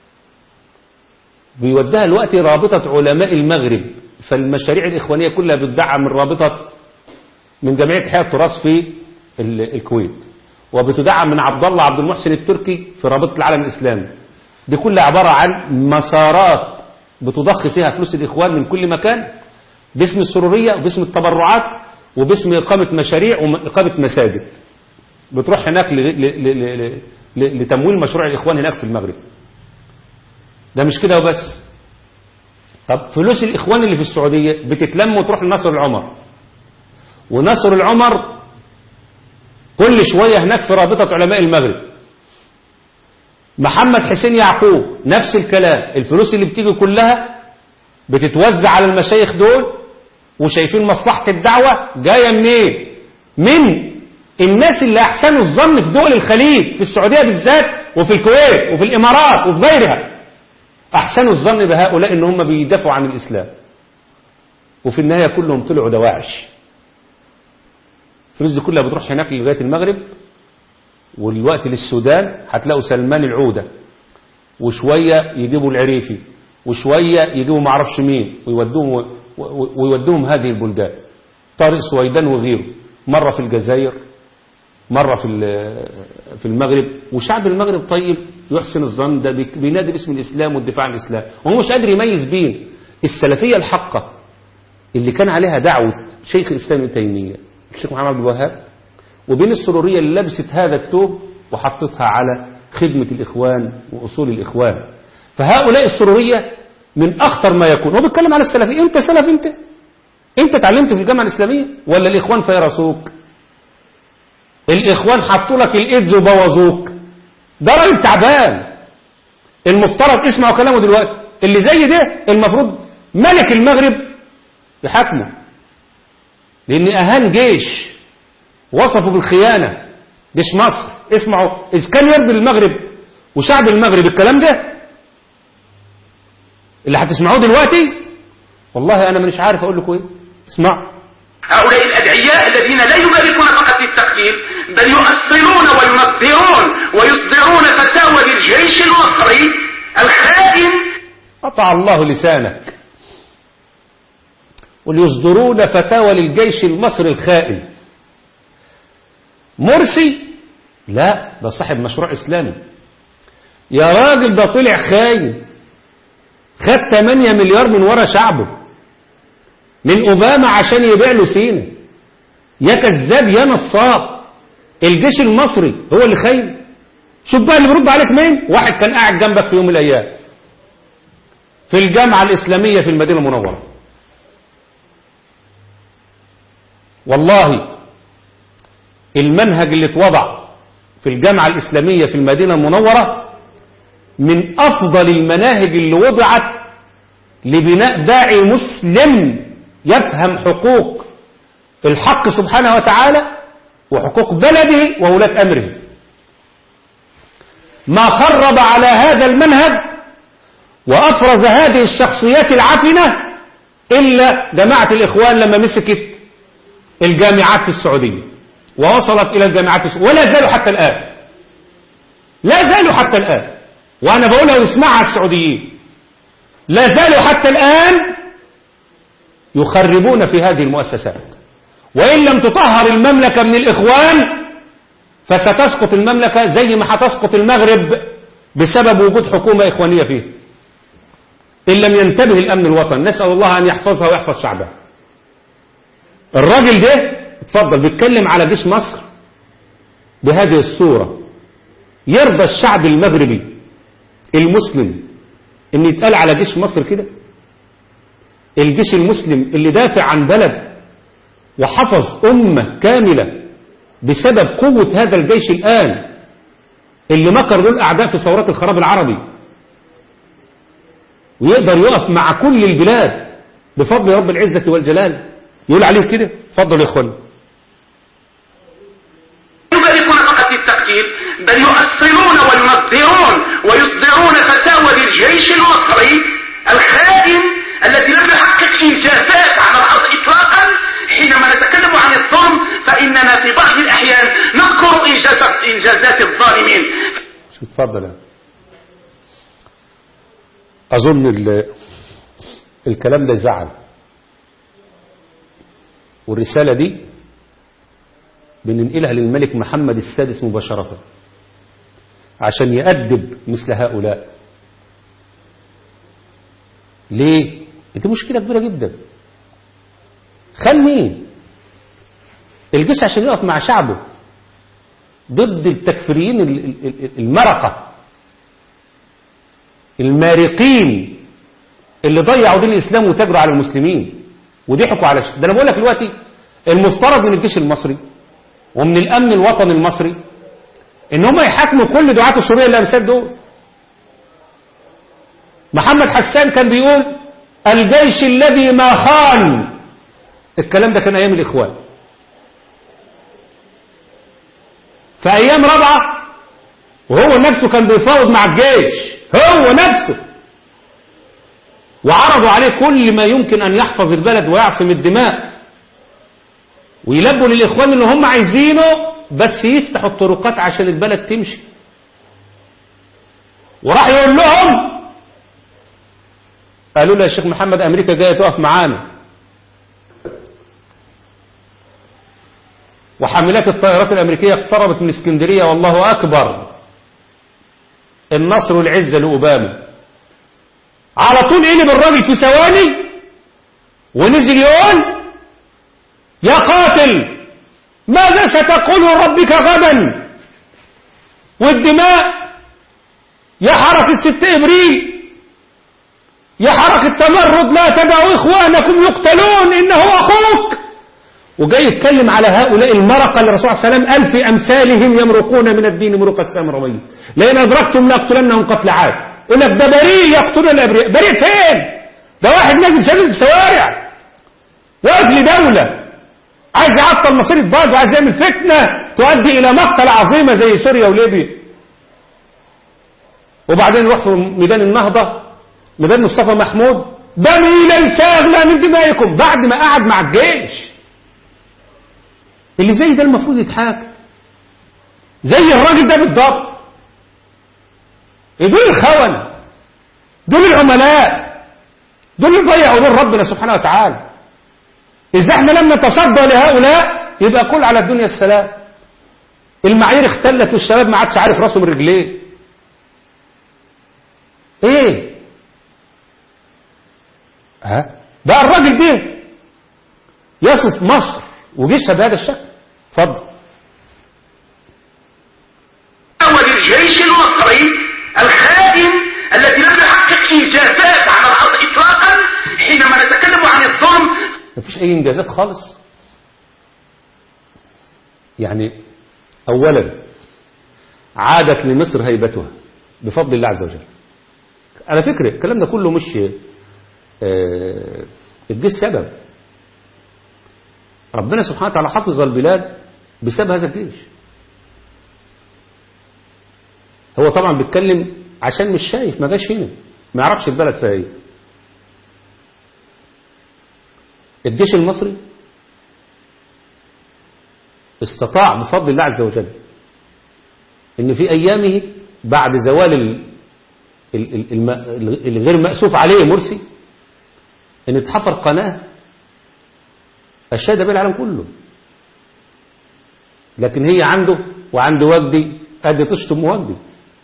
بيوديها دلوقتي رابطة علماء المغرب فالمشاريع الإخوانية كلها بتدعم من رابطة من جمعية حياة التراث في الكويت وبتدعم من عبد الله عبد المحسن التركي في رابطة العالم الإسلامي دي كلها عبارة عن مسارات بتضخ فيها فلوس الإخوان من كل مكان باسم السرورية وباسم التبرعات وباسم إقامة مشاريع وإقامة مساجد بتروح هناك ل... ل... ل... ل... لتمويل مشروع الإخوان هناك في المغرب ده مش كده وبس طب فلوس الإخوان اللي في السعودية بتتلم وتروح لنصر العمر ونصر العمر كل شوية هناك في رابطة علماء المغرب محمد حسين يعقوب نفس الكلام الفلوس اللي بتيجي كلها بتتوزع على المشايخ دول وشايفين مصلحة الدعوة جاية منين من الناس اللي أحسنوا الظن في دول الخليج في السعودية بالذات وفي الكويت وفي الإمارات وفي غيرها أحسنوا الظن بهؤلاء إن هم بيدافعوا عن الإسلام وفي النهاية كلهم طلعوا دواعش الفلوس دي كلها بتروح هناك لغاية المغرب والوقت للسودان هتلاقوا سلمان العودة وشوية يجيبوا العريفي وشوية يجيبوا معرفش مين ويودوهم, ويودوهم هذه البلدان طارق سويدان وغيره مرة في الجزائر مرة في في المغرب وشعب المغرب طيب يحسن الظن ده بينادي باسم الإسلام والدفاع عن الإسلام وهو مش قادر يميز بين السلفية الحقة اللي كان عليها دعوة شيخ الإسلام ابن تيمية الشيخ محمد عبد الوهاب وبين السرورية اللي لبست هذا التوب وحطتها على خدمة الإخوان وأصول الإخوان فهؤلاء السرورية من أخطر ما يكون هو بيتكلم على السلفية أنت سلف أنت أنت اتعلمت في الجامعة الإسلامية ولا الإخوان فيرسوك الإخوان حطوا لك الإيدز وبوظوك ده راجل تعبان المفترض اسمعوا كلامه دلوقتي اللي زي ده المفروض ملك المغرب يحاكمه لأن أهان جيش وصفوا بالخيانة جيش مصر اسمعوا إذا كان يرضي المغرب وشعب المغرب الكلام ده اللي هتسمعوه دلوقتي والله أنا مش عارف أقول لكم إيه اسمعوا هؤلاء الأدعياء الذين لا يبالغون فقط بالتقتيل بل يؤصلون ويمبرون ويصدرون فتاوى للجيش المصري الخائن قطع الله لسانك وليصدرون فتاوى للجيش المصري الخائن مرسي لا ده صاحب مشروع إسلامي يا راجل ده طلع خاين خد 8 مليار من ورا شعبه من أوباما عشان يبيع له سينا يا كذاب يا نصاب الجيش المصري هو اللي خاين شوف بقى اللي بيرد عليك مين واحد كان قاعد جنبك في يوم من الأيام في الجامعة الإسلامية في المدينة المنورة والله المنهج اللي اتوضع في الجامعة الإسلامية في المدينة المنورة من أفضل المناهج اللي وضعت لبناء داعي مسلم يفهم حقوق الحق سبحانه وتعالى وحقوق بلده وولاة أمره ما خرب على هذا المنهج وأفرز هذه الشخصيات العفنة إلا جماعة الإخوان لما مسكت الجامعات في السعودية ووصلت إلى الجامعات في السعودية ولا زالوا حتى الآن لا زالوا حتى الآن وأنا بقولها واسمعها السعوديين لا زالوا حتى الآن يخربون في هذه المؤسسات وإن لم تطهر المملكة من الإخوان فستسقط المملكة زي ما هتسقط المغرب بسبب وجود حكومة إخوانية فيه إن لم ينتبه الأمن الوطني نسأل الله أن يحفظها ويحفظ شعبها الراجل ده اتفضل بيتكلم على جيش مصر بهذه الصورة يرضى الشعب المغربي المسلم ان يتقال على جيش مصر كده الجيش المسلم اللي دافع عن بلد وحفظ أمة كاملة بسبب قوة هذا الجيش الآن اللي مكر له الأعداء في ثورات الخراب العربي ويقدر يقف مع كل البلاد بفضل رب العزة والجلال يقول عليه كده فضل يا اخوان يبالغون فقط بالتقتيل بل يؤصلون ويمبرون ويصدرون فتاوى للجيش المصري الخائن الذي لم يحقق إنجازات على الأرض إطلاقا حينما نتكلم عن الظلم فإننا في بعض الأحيان نذكر إنجازات, إنجازات الظالمين شو تفضل أظن ال- الكلام ده زعل والرسالة دي بننقلها للملك محمد السادس مباشرة عشان يأدب مثل هؤلاء ليه؟ دي مشكلة كبيرة جدا خان مين؟ الجيش عشان يقف مع شعبه ضد التكفيريين ال- ال- ال- المرقة المارقين اللي ضيعوا دين الإسلام وتاجروا على المسلمين وضحكوا على ش... ده أنا بقول لك دلوقتي المفترض من الجيش المصري ومن الأمن الوطني المصري إن هم يحاكموا كل دعاة السورية الأمثال دول محمد حسان كان بيقول الجيش الذي ما خان الكلام ده كان أيام الإخوان في أيام رابعة وهو نفسه كان بيفاوض مع الجيش هو نفسه وعرضوا عليه كل ما يمكن أن يحفظ البلد ويعصم الدماء ويلبوا للإخوان اللي هم عايزينه بس يفتحوا الطرقات عشان البلد تمشي وراح يقول لهم قالوا له يا شيخ محمد امريكا جايه تقف معانا وحاملات الطائرات الامريكيه اقتربت من اسكندريه والله اكبر النصر والعزه لاوباما على طول قلب الراجل في ثواني ونزل يقول يا قاتل ماذا ستقول ربك غدا والدماء يا حركة ست إبريل يا حركة تمرد لا تدعوا إخوانكم يقتلون إنه أخوك وجاي يتكلم على هؤلاء المرقة اللي الرسول صلى الله عليه وسلم قال في أمثالهم يمرقون من الدين مروق السامرمية لئن أدركتم لأقتلنهم قتل عاد يقول لك ده بريء يقتل الأبرياء بريء فين؟ ده واحد نازل شادد الشوارع واقف لدولة عايز يعطل مصير البلد وعايز يعمل فتنة تؤدي إلى مقتل عظيمة زي سوريا وليبيا وبعدين يروح في ميدان النهضة ميدان مصطفى محمود دمي ليس أغلى من دمائكم بعد ما قعد مع الجيش اللي زي ده المفروض يتحاكم زي الراجل ده بالضبط دول الخونة دول العملاء دول اللي ضيعوا دول ربنا سبحانه وتعالى إذا احنا لم نتصدى لهؤلاء يبقى كل على الدنيا السلام المعايير اختلت والشباب ما عادش عارف راسه من رجليه ايه ها بقى الراجل ده يصف مصر وجيشها بهذا الشكل اتفضل أول الجيش المصري الخائن الذي لم يحقق إنجازات على الأرض إطلاقا حينما نتكلم عن الظلم مفيش اي انجازات خالص يعني اولا عادت لمصر هيبتها بفضل الله عز وجل على فكرة الكلام ده كله مش آه، الجيش سبب ربنا سبحانه وتعالى حفظ البلاد بسبب هذا الجيش هو طبعا بيتكلم عشان مش شايف ما جاش هنا ما يعرفش البلد فيها ايه الجيش المصري استطاع بفضل الله عز وجل ان في ايامه بعد زوال ال- ال- ال- الم- الغير مأسوف عليه مرسي ان اتحفر قناة الشاهدة بها العالم كله لكن هي عنده وعند وجدي قد تشتم وجدي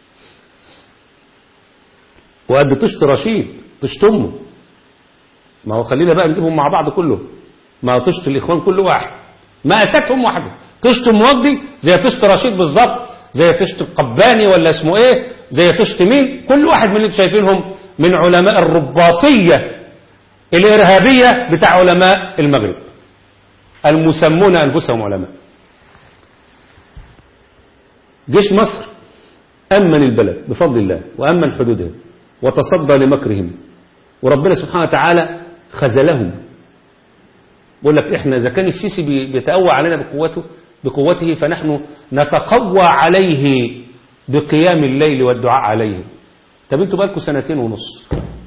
وقد تشتم رشيد تشتمه ما هو خلينا بقى نجيبهم مع بعض كلهم ما هو طشت الاخوان كل واحد مأساتهم واحده طشت موجدي زي طشت رشيد بالظبط زي طشت القباني ولا اسمه ايه زي طشت مين كل واحد من اللي انتوا شايفينهم من علماء الرباطيه الارهابيه بتاع علماء المغرب المسمون انفسهم علماء جيش مصر امن البلد بفضل الله وامن حدودهم وتصدى لمكرهم وربنا سبحانه وتعالى خذلهم بيقول لك احنا اذا كان السيسي بي- بيتقوى علينا بقوته بقوته فنحن نتقوى عليه بقيام الليل والدعاء عليه طب انتوا بقالكم سنتين ونص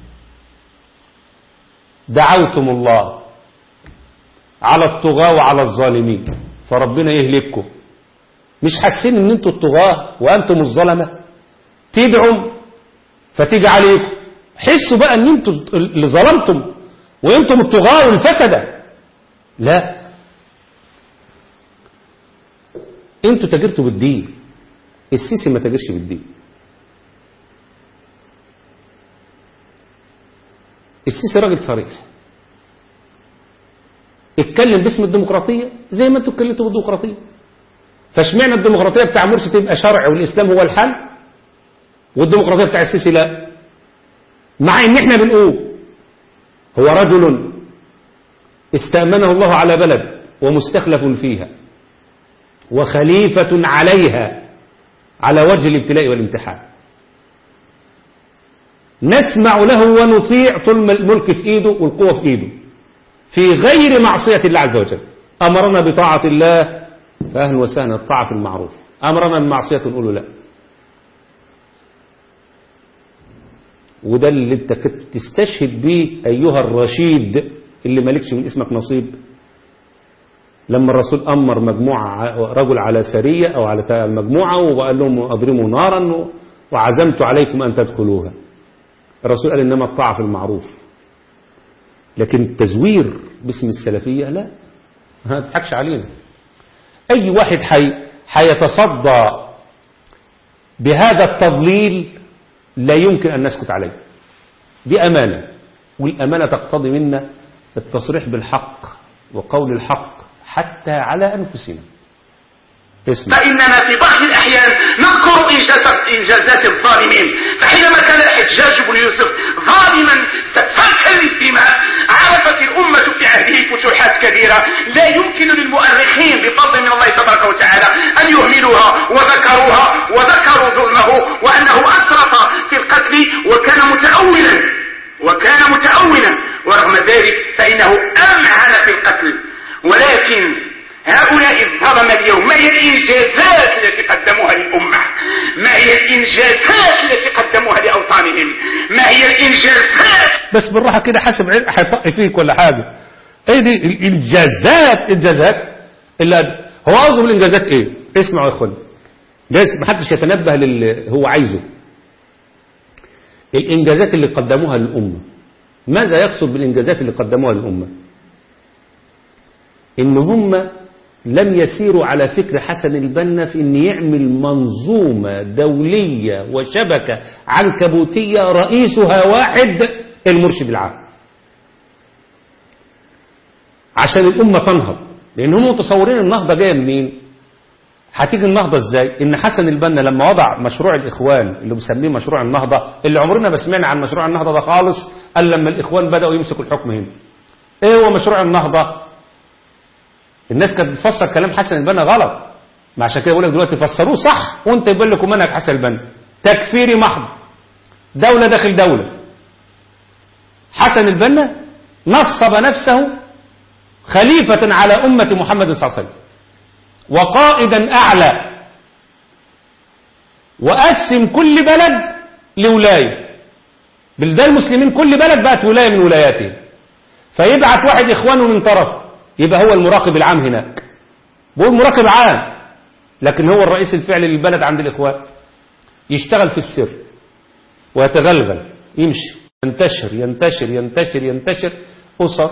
دعوتم الله على الطغاة وعلى الظالمين فربنا يهلككم مش حاسين ان انتوا الطغاة وانتم الظلمة تدعوا فتيجي عليكم حسوا بقى ان انتوا اللي ظلمتم وانتم الطغاة والفسدة لا انتوا تاجرتوا بالدين السيسي ما تاجرش بالدين السيسي راجل صريح اتكلم باسم الديمقراطية زي ما انتوا اتكلمتوا بالديمقراطية فاشمعنى الديمقراطية بتاع مرسي تبقى شرع والإسلام هو الحل والديمقراطية بتاع السيسي لا مع ان احنا بنقول هو رجل استأمنه الله على بلد ومستخلف فيها وخليفة عليها على وجه الابتلاء والامتحان نسمع له ونطيع طول ما الملك في ايده والقوة في ايده في غير معصية الله عز وجل أمرنا بطاعة الله فأهل وسهلا الطاعة في المعروف أمرنا بمعصية نقول له لا وده اللي انت كنت تستشهد بيه أيها الرشيد اللي مالكش من اسمك نصيب لما الرسول أمر مجموعة رجل على سرية أو على مجموعة وقال لهم أضرموا نارا وعزمت عليكم أن تدخلوها الرسول قال إنما الطاعة في المعروف لكن التزوير باسم السلفية لا ما تضحكش علينا أي واحد حي حيتصدى بهذا التضليل لا يمكن أن نسكت عليه دي أمانة والأمانة تقتضي منا التصريح بالحق وقول الحق حتى على أنفسنا اسمع فإننا في بعض الأحيان نذكر إنجازات, إنجازات الظالمين فحينما كان الحجاج بن يوسف ظالما سفاكا للدماء عرفت الأمة في عهده فتوحات كبيرة لا يمكن للمؤرخين بفضل من الله تبارك وتعالى أن يهملوها وذكروها وذكروا ظلمه وأنه أسرف في القتل وكان متأولا وكان متأولا ورغم ذلك فإنه أمعن في القتل ولكن هؤلاء الظلم اليوم ما هي الإنجازات التي قدموها للأمة ما هي الإنجازات التي قدموها لأوطانهم ما هي الإنجازات بس بالراحة كده حسب عرق هيطق فيك ولا حاجة ايه دي الإنجازات إنجازات إلا هو قصده بالإنجازات ايه اسمعوا يا اخوان جايز محدش يتنبه للي هو عايزه الإنجازات اللي قدموها للأمة ماذا يقصد بالإنجازات اللي قدموها للأمة إن هم لم يسيروا على فكر حسن البنا في أن يعمل منظومة دولية وشبكة عنكبوتية رئيسها واحد المرشد العام عشان الأمة تنهض لأن هم متصورين النهضة جاية منين هتيجي النهضة ازاي ان حسن البنا لما وضع مشروع الاخوان اللي بيسميه مشروع النهضة اللي عمرنا ما سمعنا عن مشروع النهضة ده خالص الا لما الاخوان بدأوا يمسكوا الحكم هنا ايه هو مشروع النهضة الناس كانت بتفسر كلام حسن البنا غلط ما عشان كده بقول لك دلوقتي فسروه صح وانت يبان لكم منهج حسن البنا تكفيري محض دولة داخل دولة حسن البنا نصب نفسه خليفة على أمة محمد صلى الله عليه وسلم وقائدا أعلى وقسم كل بلد لولاية بلدان المسلمين كل بلد بقت ولاية من ولاياته فيبعت واحد إخوانه من طرف يبقى هو المراقب العام هناك بقول مراقب عام لكن هو الرئيس الفعلي للبلد عند الإخوان يشتغل في السر ويتغلغل يمشي ينتشر ينتشر ينتشر ينتشر أسر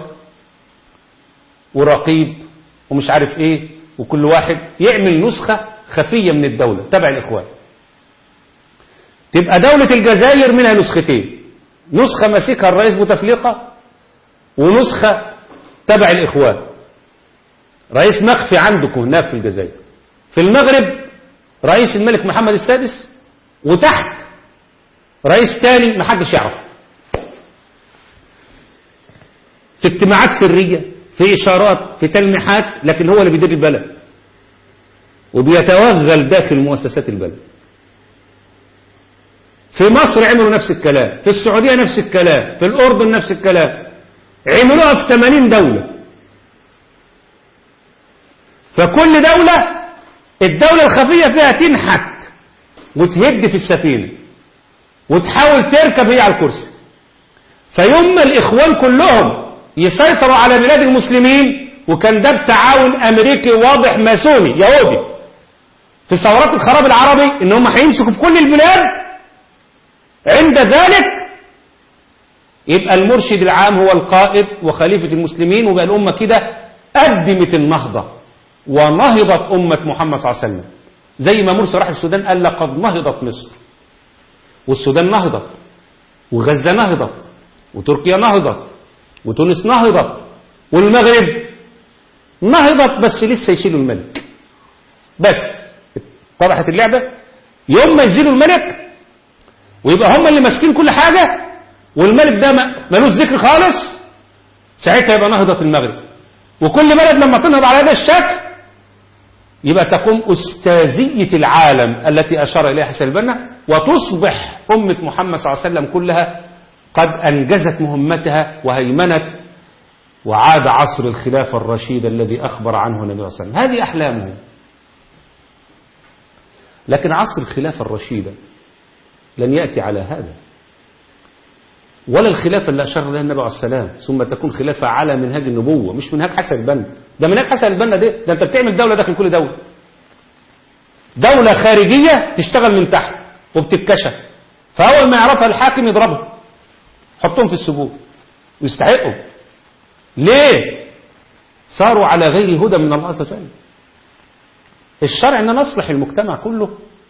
ورقيب ومش عارف ايه وكل واحد يعمل نسخة خفية من الدولة تبع الإخوان تبقى دولة الجزائر منها نسختين نسخة ماسكها الرئيس بوتفليقة ونسخة تبع الإخوان رئيس مخفي عندكم هناك في الجزائر في المغرب رئيس الملك محمد السادس وتحت رئيس تاني محدش يعرف في اجتماعات سرية في إشارات في تلميحات لكن هو اللي بيدير البلد وبيتوغل داخل مؤسسات البلد في مصر عملوا نفس الكلام في السعودية نفس الكلام في الأردن نفس الكلام عملوها في 80 دولة فكل دولة الدولة الخفية فيها تنحت وتهد في السفينة وتحاول تركب هي على الكرسي فيوم الإخوان كلهم يسيطروا على بلاد المسلمين وكان ده بتعاون أمريكي واضح ماسوني يهودي في ثورات الخراب العربي ان هم هيمسكوا في كل البلاد عند ذلك يبقى المرشد العام هو القائد وخليفة المسلمين وبقى الأمة كده قدمت النهضة ونهضت أمة محمد صلى الله عليه وسلم زي ما مرسى راح السودان قال لقد نهضت مصر والسودان نهضت وغزة نهضت وتركيا نهضت وتونس نهضت والمغرب نهضت بس لسه يشيلوا الملك بس طرحت اللعبة يوم ما يزيلوا الملك ويبقى هم اللي ماسكين كل حاجة والملك ده ملوش ذكر خالص ساعتها يبقى نهضة المغرب وكل بلد لما تنهض على هذا الشكل يبقى تقوم أستاذية العالم التي أشار إليها حسن البنا وتصبح أمة محمد صلى الله عليه وسلم كلها قد أنجزت مهمتها وهيمنت وعاد عصر الخلافة الرشيد الذي أخبر عنه النبي صلى الله عليه وسلم هذه أحلامه لكن عصر الخلافة الرشيدة لن يأتي على هذا ولا الخلافة اللي أشار لها النبي عليه السلام ثم تكون خلافة على منهاج النبوة مش منهاج حسن البنا ده منهاج حسن البنا ده ده أنت بتعمل دولة داخل كل دولة دولة خارجية تشتغل من تحت وبتتكشف فأول ما يعرفها الحاكم يضربهم حطهم في السجون ويستحقوا ليه صاروا على غير هدى من الله عز وجل الشرع ان نصلح المجتمع كله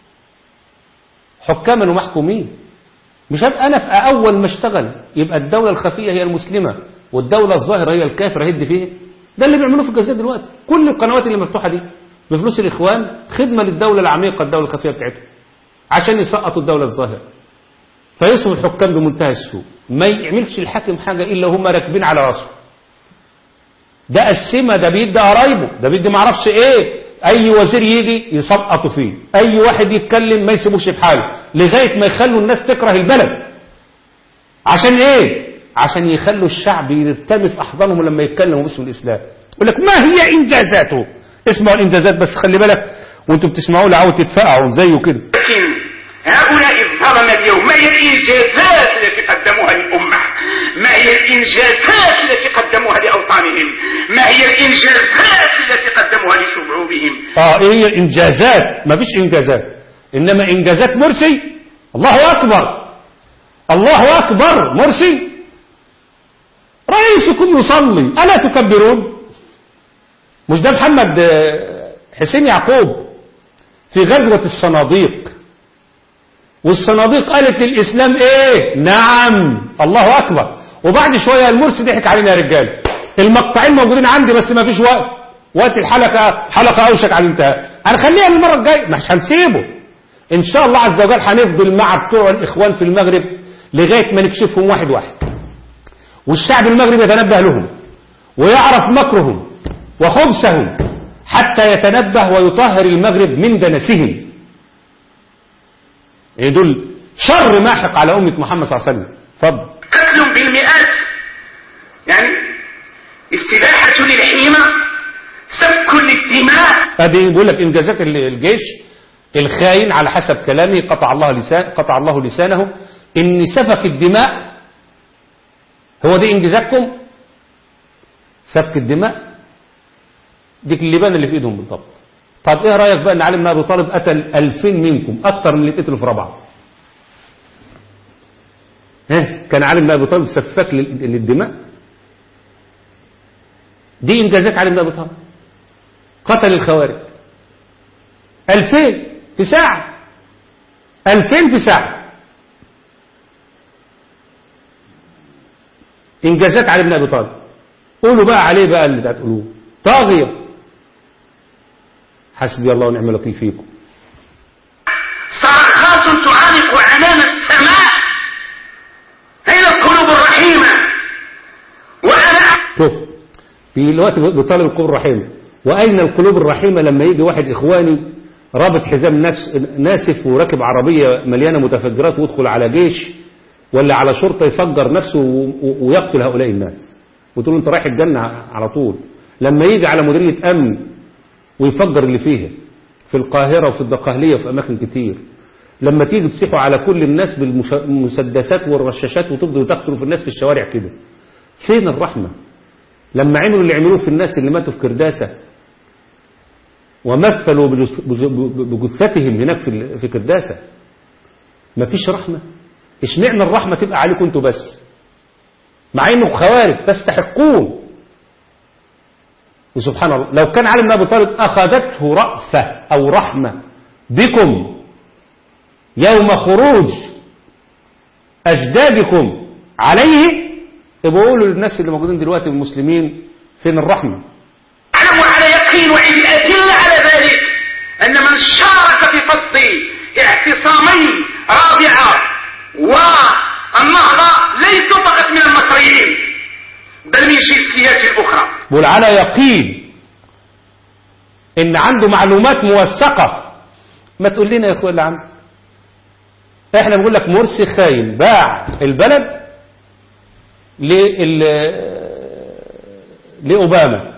حكاما ومحكومين مش هبقى انا في اول ما اشتغل يبقى الدوله الخفيه هي المسلمه والدوله الظاهره هي الكافره هيدي فيه ده اللي بيعملوه في الجزائر دلوقتي كل القنوات اللي مفتوحه دي بفلوس الاخوان خدمه للدوله العميقه الدوله الخفيه بتاعتهم عشان يسقطوا الدوله الظاهره فيصبح الحكام بمنتهى السوء ما يعملش الحاكم حاجه الا هم راكبين على راسه ده قسمه ده بيدي قرايبه ده بيدي معرفش ايه اي وزير يجي يسقطوا فيه اي واحد يتكلم ما يسيبوش في حاله لغايه ما يخلوا الناس تكره البلد عشان ايه عشان يخلوا الشعب يرتمي في احضانهم لما يتكلموا باسم الاسلام يقول لك ما هي انجازاته اسمعوا الانجازات بس خلي بالك وانتم بتسمعوا لعاوة تدفعوا زيه كده لكن هؤلاء الظلم اليوم ما هي الإنجازات التي قدموها للأمة ما هي الإنجازات التي قدموها لأوطانهم ما هي الإنجازات التي قدموها لشعوبهم اه ايه هي الانجازات ما فيش انجازات انما انجازات مرسي الله اكبر الله اكبر مرسي رئيسكم يصلي الا تكبرون مش ده محمد آه، حسين يعقوب في غزوة الصناديق والصناديق قالت للإسلام إيه نعم الله أكبر وبعد شوية المرسي ضحك علينا يا رجال المقطعين موجودين عندي بس ما فيش وقت وقت الحلقة حلقة أوشك على الانتهاء هنخليها المرة الجاية مش هنسيبه إن شاء الله عز وجل هنفضل مع بتوع الإخوان في المغرب لغاية ما نكشفهم واحد واحد والشعب المغربي يتنبه لهم ويعرف مكرهم وخبثهم حتى يتنبه ويطهر المغرب من دنسهم يعني دول شر ماحق على أمة محمد صلى الله عليه وسلم اتفضل قتل بالمئات يعني استباحة للحيمة سفك للدماء ادي بيقول لك انجازات ال- الجيش الخاين على حسب كلامه قطع الله لسان قطع الله لسانه ان سفك الدماء هو دي انجازاتكم سفك الدماء دي اللبان اللي في ايدهم بالضبط طب ايه رايك بقى ان علي بن ابي طالب قتل 2000 منكم اكتر من اللي اتقتلوا في رابعه ها كان علي بن ابي طالب سفاك لل- للدماء دي انجازات علي بن ابي طالب قتل الخوارج ألفين في ساعة ألفين في ساعة إنجازات علي بن أبي طالب قولوا بقى عليه بقى اللي هتقولوه طاغية حسبي الله ونعم الوكيل فيكم صرخات تعانق عنان السماء أين القلوب الرحيمة وأنا شوف في الوقت بطالب القلوب الرحيمة وأين القلوب الرحيمة لما يجي واحد إخواني رابط حزام نفس ناسف وراكب عربية مليانة متفجرات ويدخل على جيش ولا على شرطة يفجر نفسه و- و- ويقتل هؤلاء الناس وتقول له انت رايح الجنة على طول لما يجي على مديرية أمن ويفجر اللي فيها في القاهرة وفي الدقهلية وفي أماكن كتير لما تيجي تصيحوا على كل الناس بالمسدسات والرشاشات وتفضلوا تقتلوا في الناس في الشوارع كده فين الرحمة لما عملوا اللي عملوه في الناس اللي ماتوا في كرداسة ومثلوا بجث- بجثتهم هناك في في كرداسة مفيش رحمة اشمعنى الرحمة تبقى عليكم انتوا بس مع انه خوارج تستحقون وسبحان الله لو كان علي بن ابي طالب اخذته رأفة او رحمة بكم يوم خروج اجدادكم عليه يبقوا قولوا للناس اللي موجودين دلوقتي المسلمين فين الرحمة أعلم على يقين وعندي الأدلة على ذلك أن من شارك في فض اعتصامي رابعة والنهضة ليسوا فقط من المصريين بل من جنسيات أخرى بقول على يقين ان عنده معلومات موثقة ما تقول لنا يا اخويا اللي عندك احنا بنقول لك مرسي خاين باع البلد لل لأوباما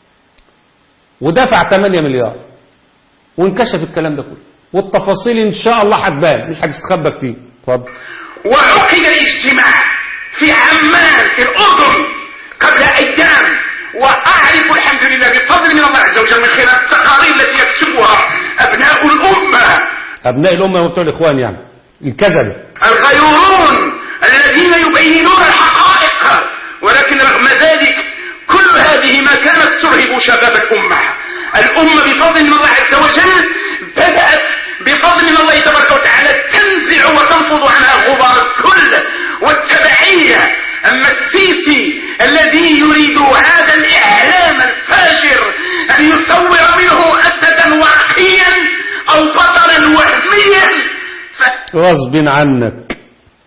ودفع 8 مليار وانكشف الكلام ده كله والتفاصيل ان شاء الله هتبان مش هتستخبى كتير اتفضل وعقد الاجتماع في عمان في الأردن قبل أيام وأعرف الحمد لله بفضل من الله عز وجل من خلال التقارير التي يكتبها أبناء الأمة أبناء الأمة بتوع الإخوان يعني الكذبة الغيورون الذين يبينون الحقائق ولكن رغم ذلك كل هذه ما كانت ترهب شباب الأمة الأمة بفضل من الله عز وجل بدأت بفضل من الله تبارك وتعالى تنزع وتنفض عنها غبار الكل والتبعية أما السيسي الذي يريد هذا الإعلام الفاجر أن يصور منه أسدا ورقيا أو بطلا وهميا ف... غصب عنك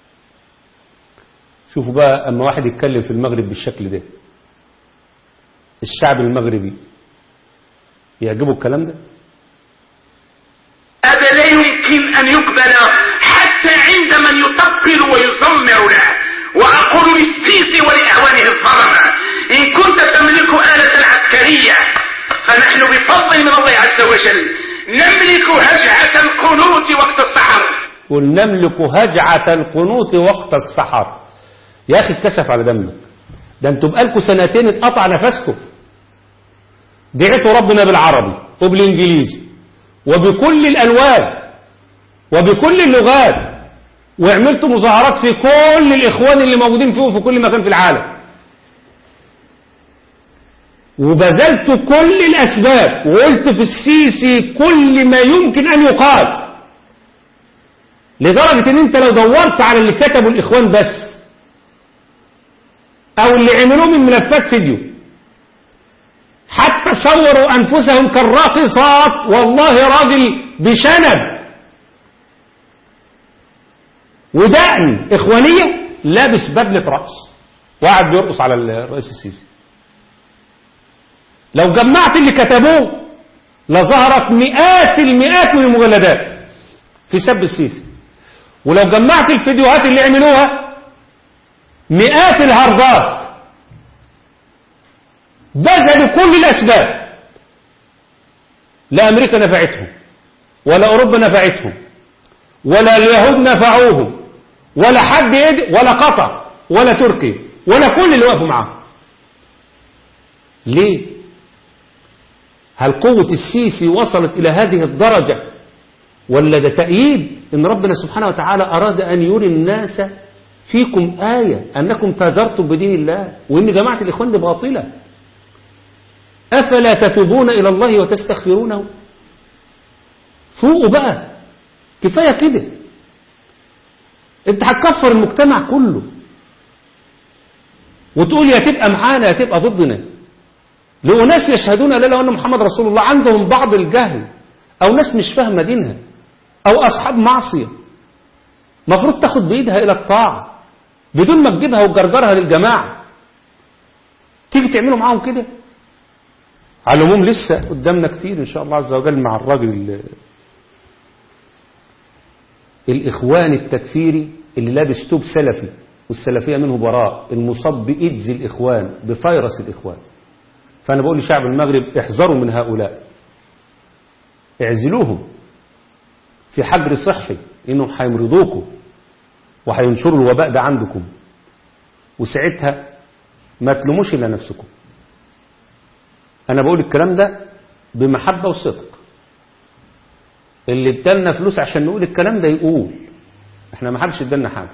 شوفوا بقى أما واحد يتكلم في المغرب بالشكل ده الشعب المغربي يعجبه الكلام ده هذا لا يمكن أن يقبل حتى عند من يطبل ويزمر له وأقول للسيسي ولأعوانه الظلمة إن كنت تملك آلة عسكرية فنحن بفضل من الله عز وجل نملك هجعة القنوت وقت السحر قل نملك هجعة القنوت وقت السحر يا أخي اتكسف على دمك ده انتوا بقالكوا سنتين اتقطع نفسكم دعيتوا ربنا بالعربي وبالانجليزي وبكل الالوان وبكل اللغات وعملتوا مظاهرات في كل الاخوان اللي موجودين فيه في كل مكان في العالم وبذلت كل الاسباب وقلت في السيسي كل ما يمكن ان يقال لدرجة ان انت لو دورت على اللي كتبوا الاخوان بس او اللي عملوه من ملفات فيديو حتى صوروا انفسهم كالراقصات والله راجل بشنب ودقن اخوانية لابس بدلة رأس وقاعد بيرقص على الرئيس السيسي لو جمعت اللي كتبوه لظهرت مئات المئات من المجلدات في سب السيسي ولو جمعت الفيديوهات اللي عملوها مئات الهاردات بذلوا كل الأسباب لا أمريكا نفعتهم ولا أوروبا نفعتهم ولا اليهود نفعوهم ولا حد يد ولا قطر ولا تركيا ولا كل اللي وقفوا معاهم ليه هل قوة السيسي وصلت إلى هذه الدرجة ولا ده تأييد إن ربنا سبحانه وتعالى أراد أن يري الناس فيكم آية أنكم تاجرتم بدين الله وإن جماعة الإخوان دي باطلة أفلا تتوبون إلى الله وتستغفرونه فوقوا بقى كفاية كده انت هتكفر المجتمع كله وتقول يا تبقى معانا يا تبقى ضدنا لأناس يشهدون لا لا أن محمد رسول الله عندهم بعض الجهل أو ناس مش فاهمة دينها أو أصحاب معصية مفروض تاخد بإيدها إلى الطاعة بدون ما تجيبها وتجرجرها للجماعة تيجي تعملوا معاهم كده على العموم لسه قدامنا كتير إن شاء الله عز وجل مع الراجل الإخوان التكفيري اللي لابس توب سلفي والسلفية منه براء المصاب بإيدز الإخوان بفيروس الإخوان فأنا بقول لشعب المغرب احذروا من هؤلاء اعزلوهم في حجر صحي إنهم هيمرضوكم وهينشروا الوباء ده عندكم وساعتها ما تلوموش إلا نفسكم أنا بقول الكلام ده بمحبة وصدق اللي ادالنا فلوس عشان نقول الكلام ده يقول احنا ما حدش ادالنا حاجة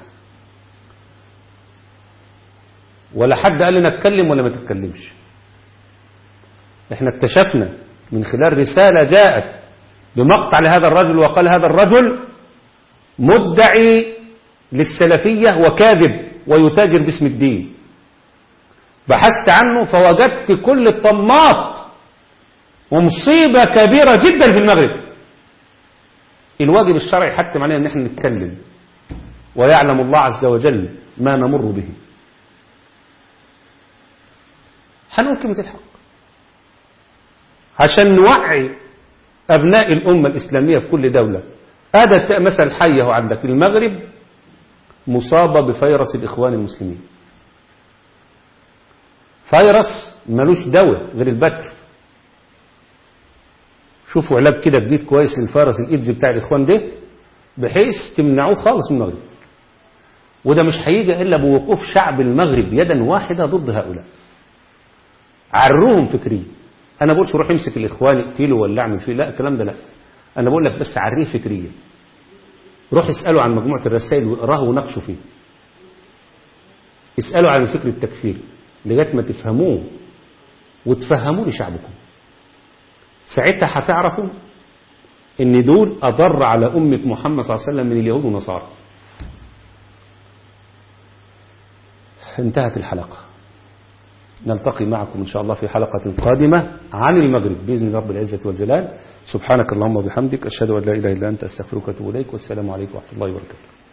ولا حد قال لنا اتكلم ولا ما تتكلمش احنا اكتشفنا من خلال رسالة جاءت بمقطع لهذا الرجل وقال هذا الرجل مدعي للسلفية وكاذب ويتاجر باسم الدين بحثت عنه فوجدت كل الطماط ومصيبة كبيرة جدا في المغرب الواجب الشرعي حتم علينا ان احنا نتكلم ويعلم الله عز وجل ما نمر به هنقول كلمة الحق عشان نوعي أبناء الأمة الإسلامية في كل دولة هذا مثل حيه عندك المغرب مصابة بفيروس الإخوان المسلمين فيروس ملوش دواء غير البتر شوفوا علاج كده جديد كويس للفيروس الايدز بتاع الاخوان ده بحيث تمنعوه خالص من المغرب وده مش هيجي إلا بوقوف شعب المغرب يدا واحدة ضد هؤلاء عروهم فكريا أنا بقولش روح امسك الإخوان اقتله ولا اعمل فيه لا الكلام ده لا أنا بقول لك بس عريه فكريا روح اسألوا عن مجموعة الرسائل واقراه وناقشوا فيه اسألوا عن الفكر التكفيري لغاية ما تفهموه وتفهموا لشعبكم ساعتها هتعرفوا ان دول أضر على أمة محمد صلى الله عليه وسلم من اليهود والنصارى انتهت الحلقة نلتقي معكم إن شاء الله في حلقة قادمة عن المغرب بإذن رب العزة والجلال سبحانك اللهم وبحمدك أشهد أن لا إله إلا أنت أستغفرك وأتوب إليك والسلام عليكم ورحمة الله وبركاته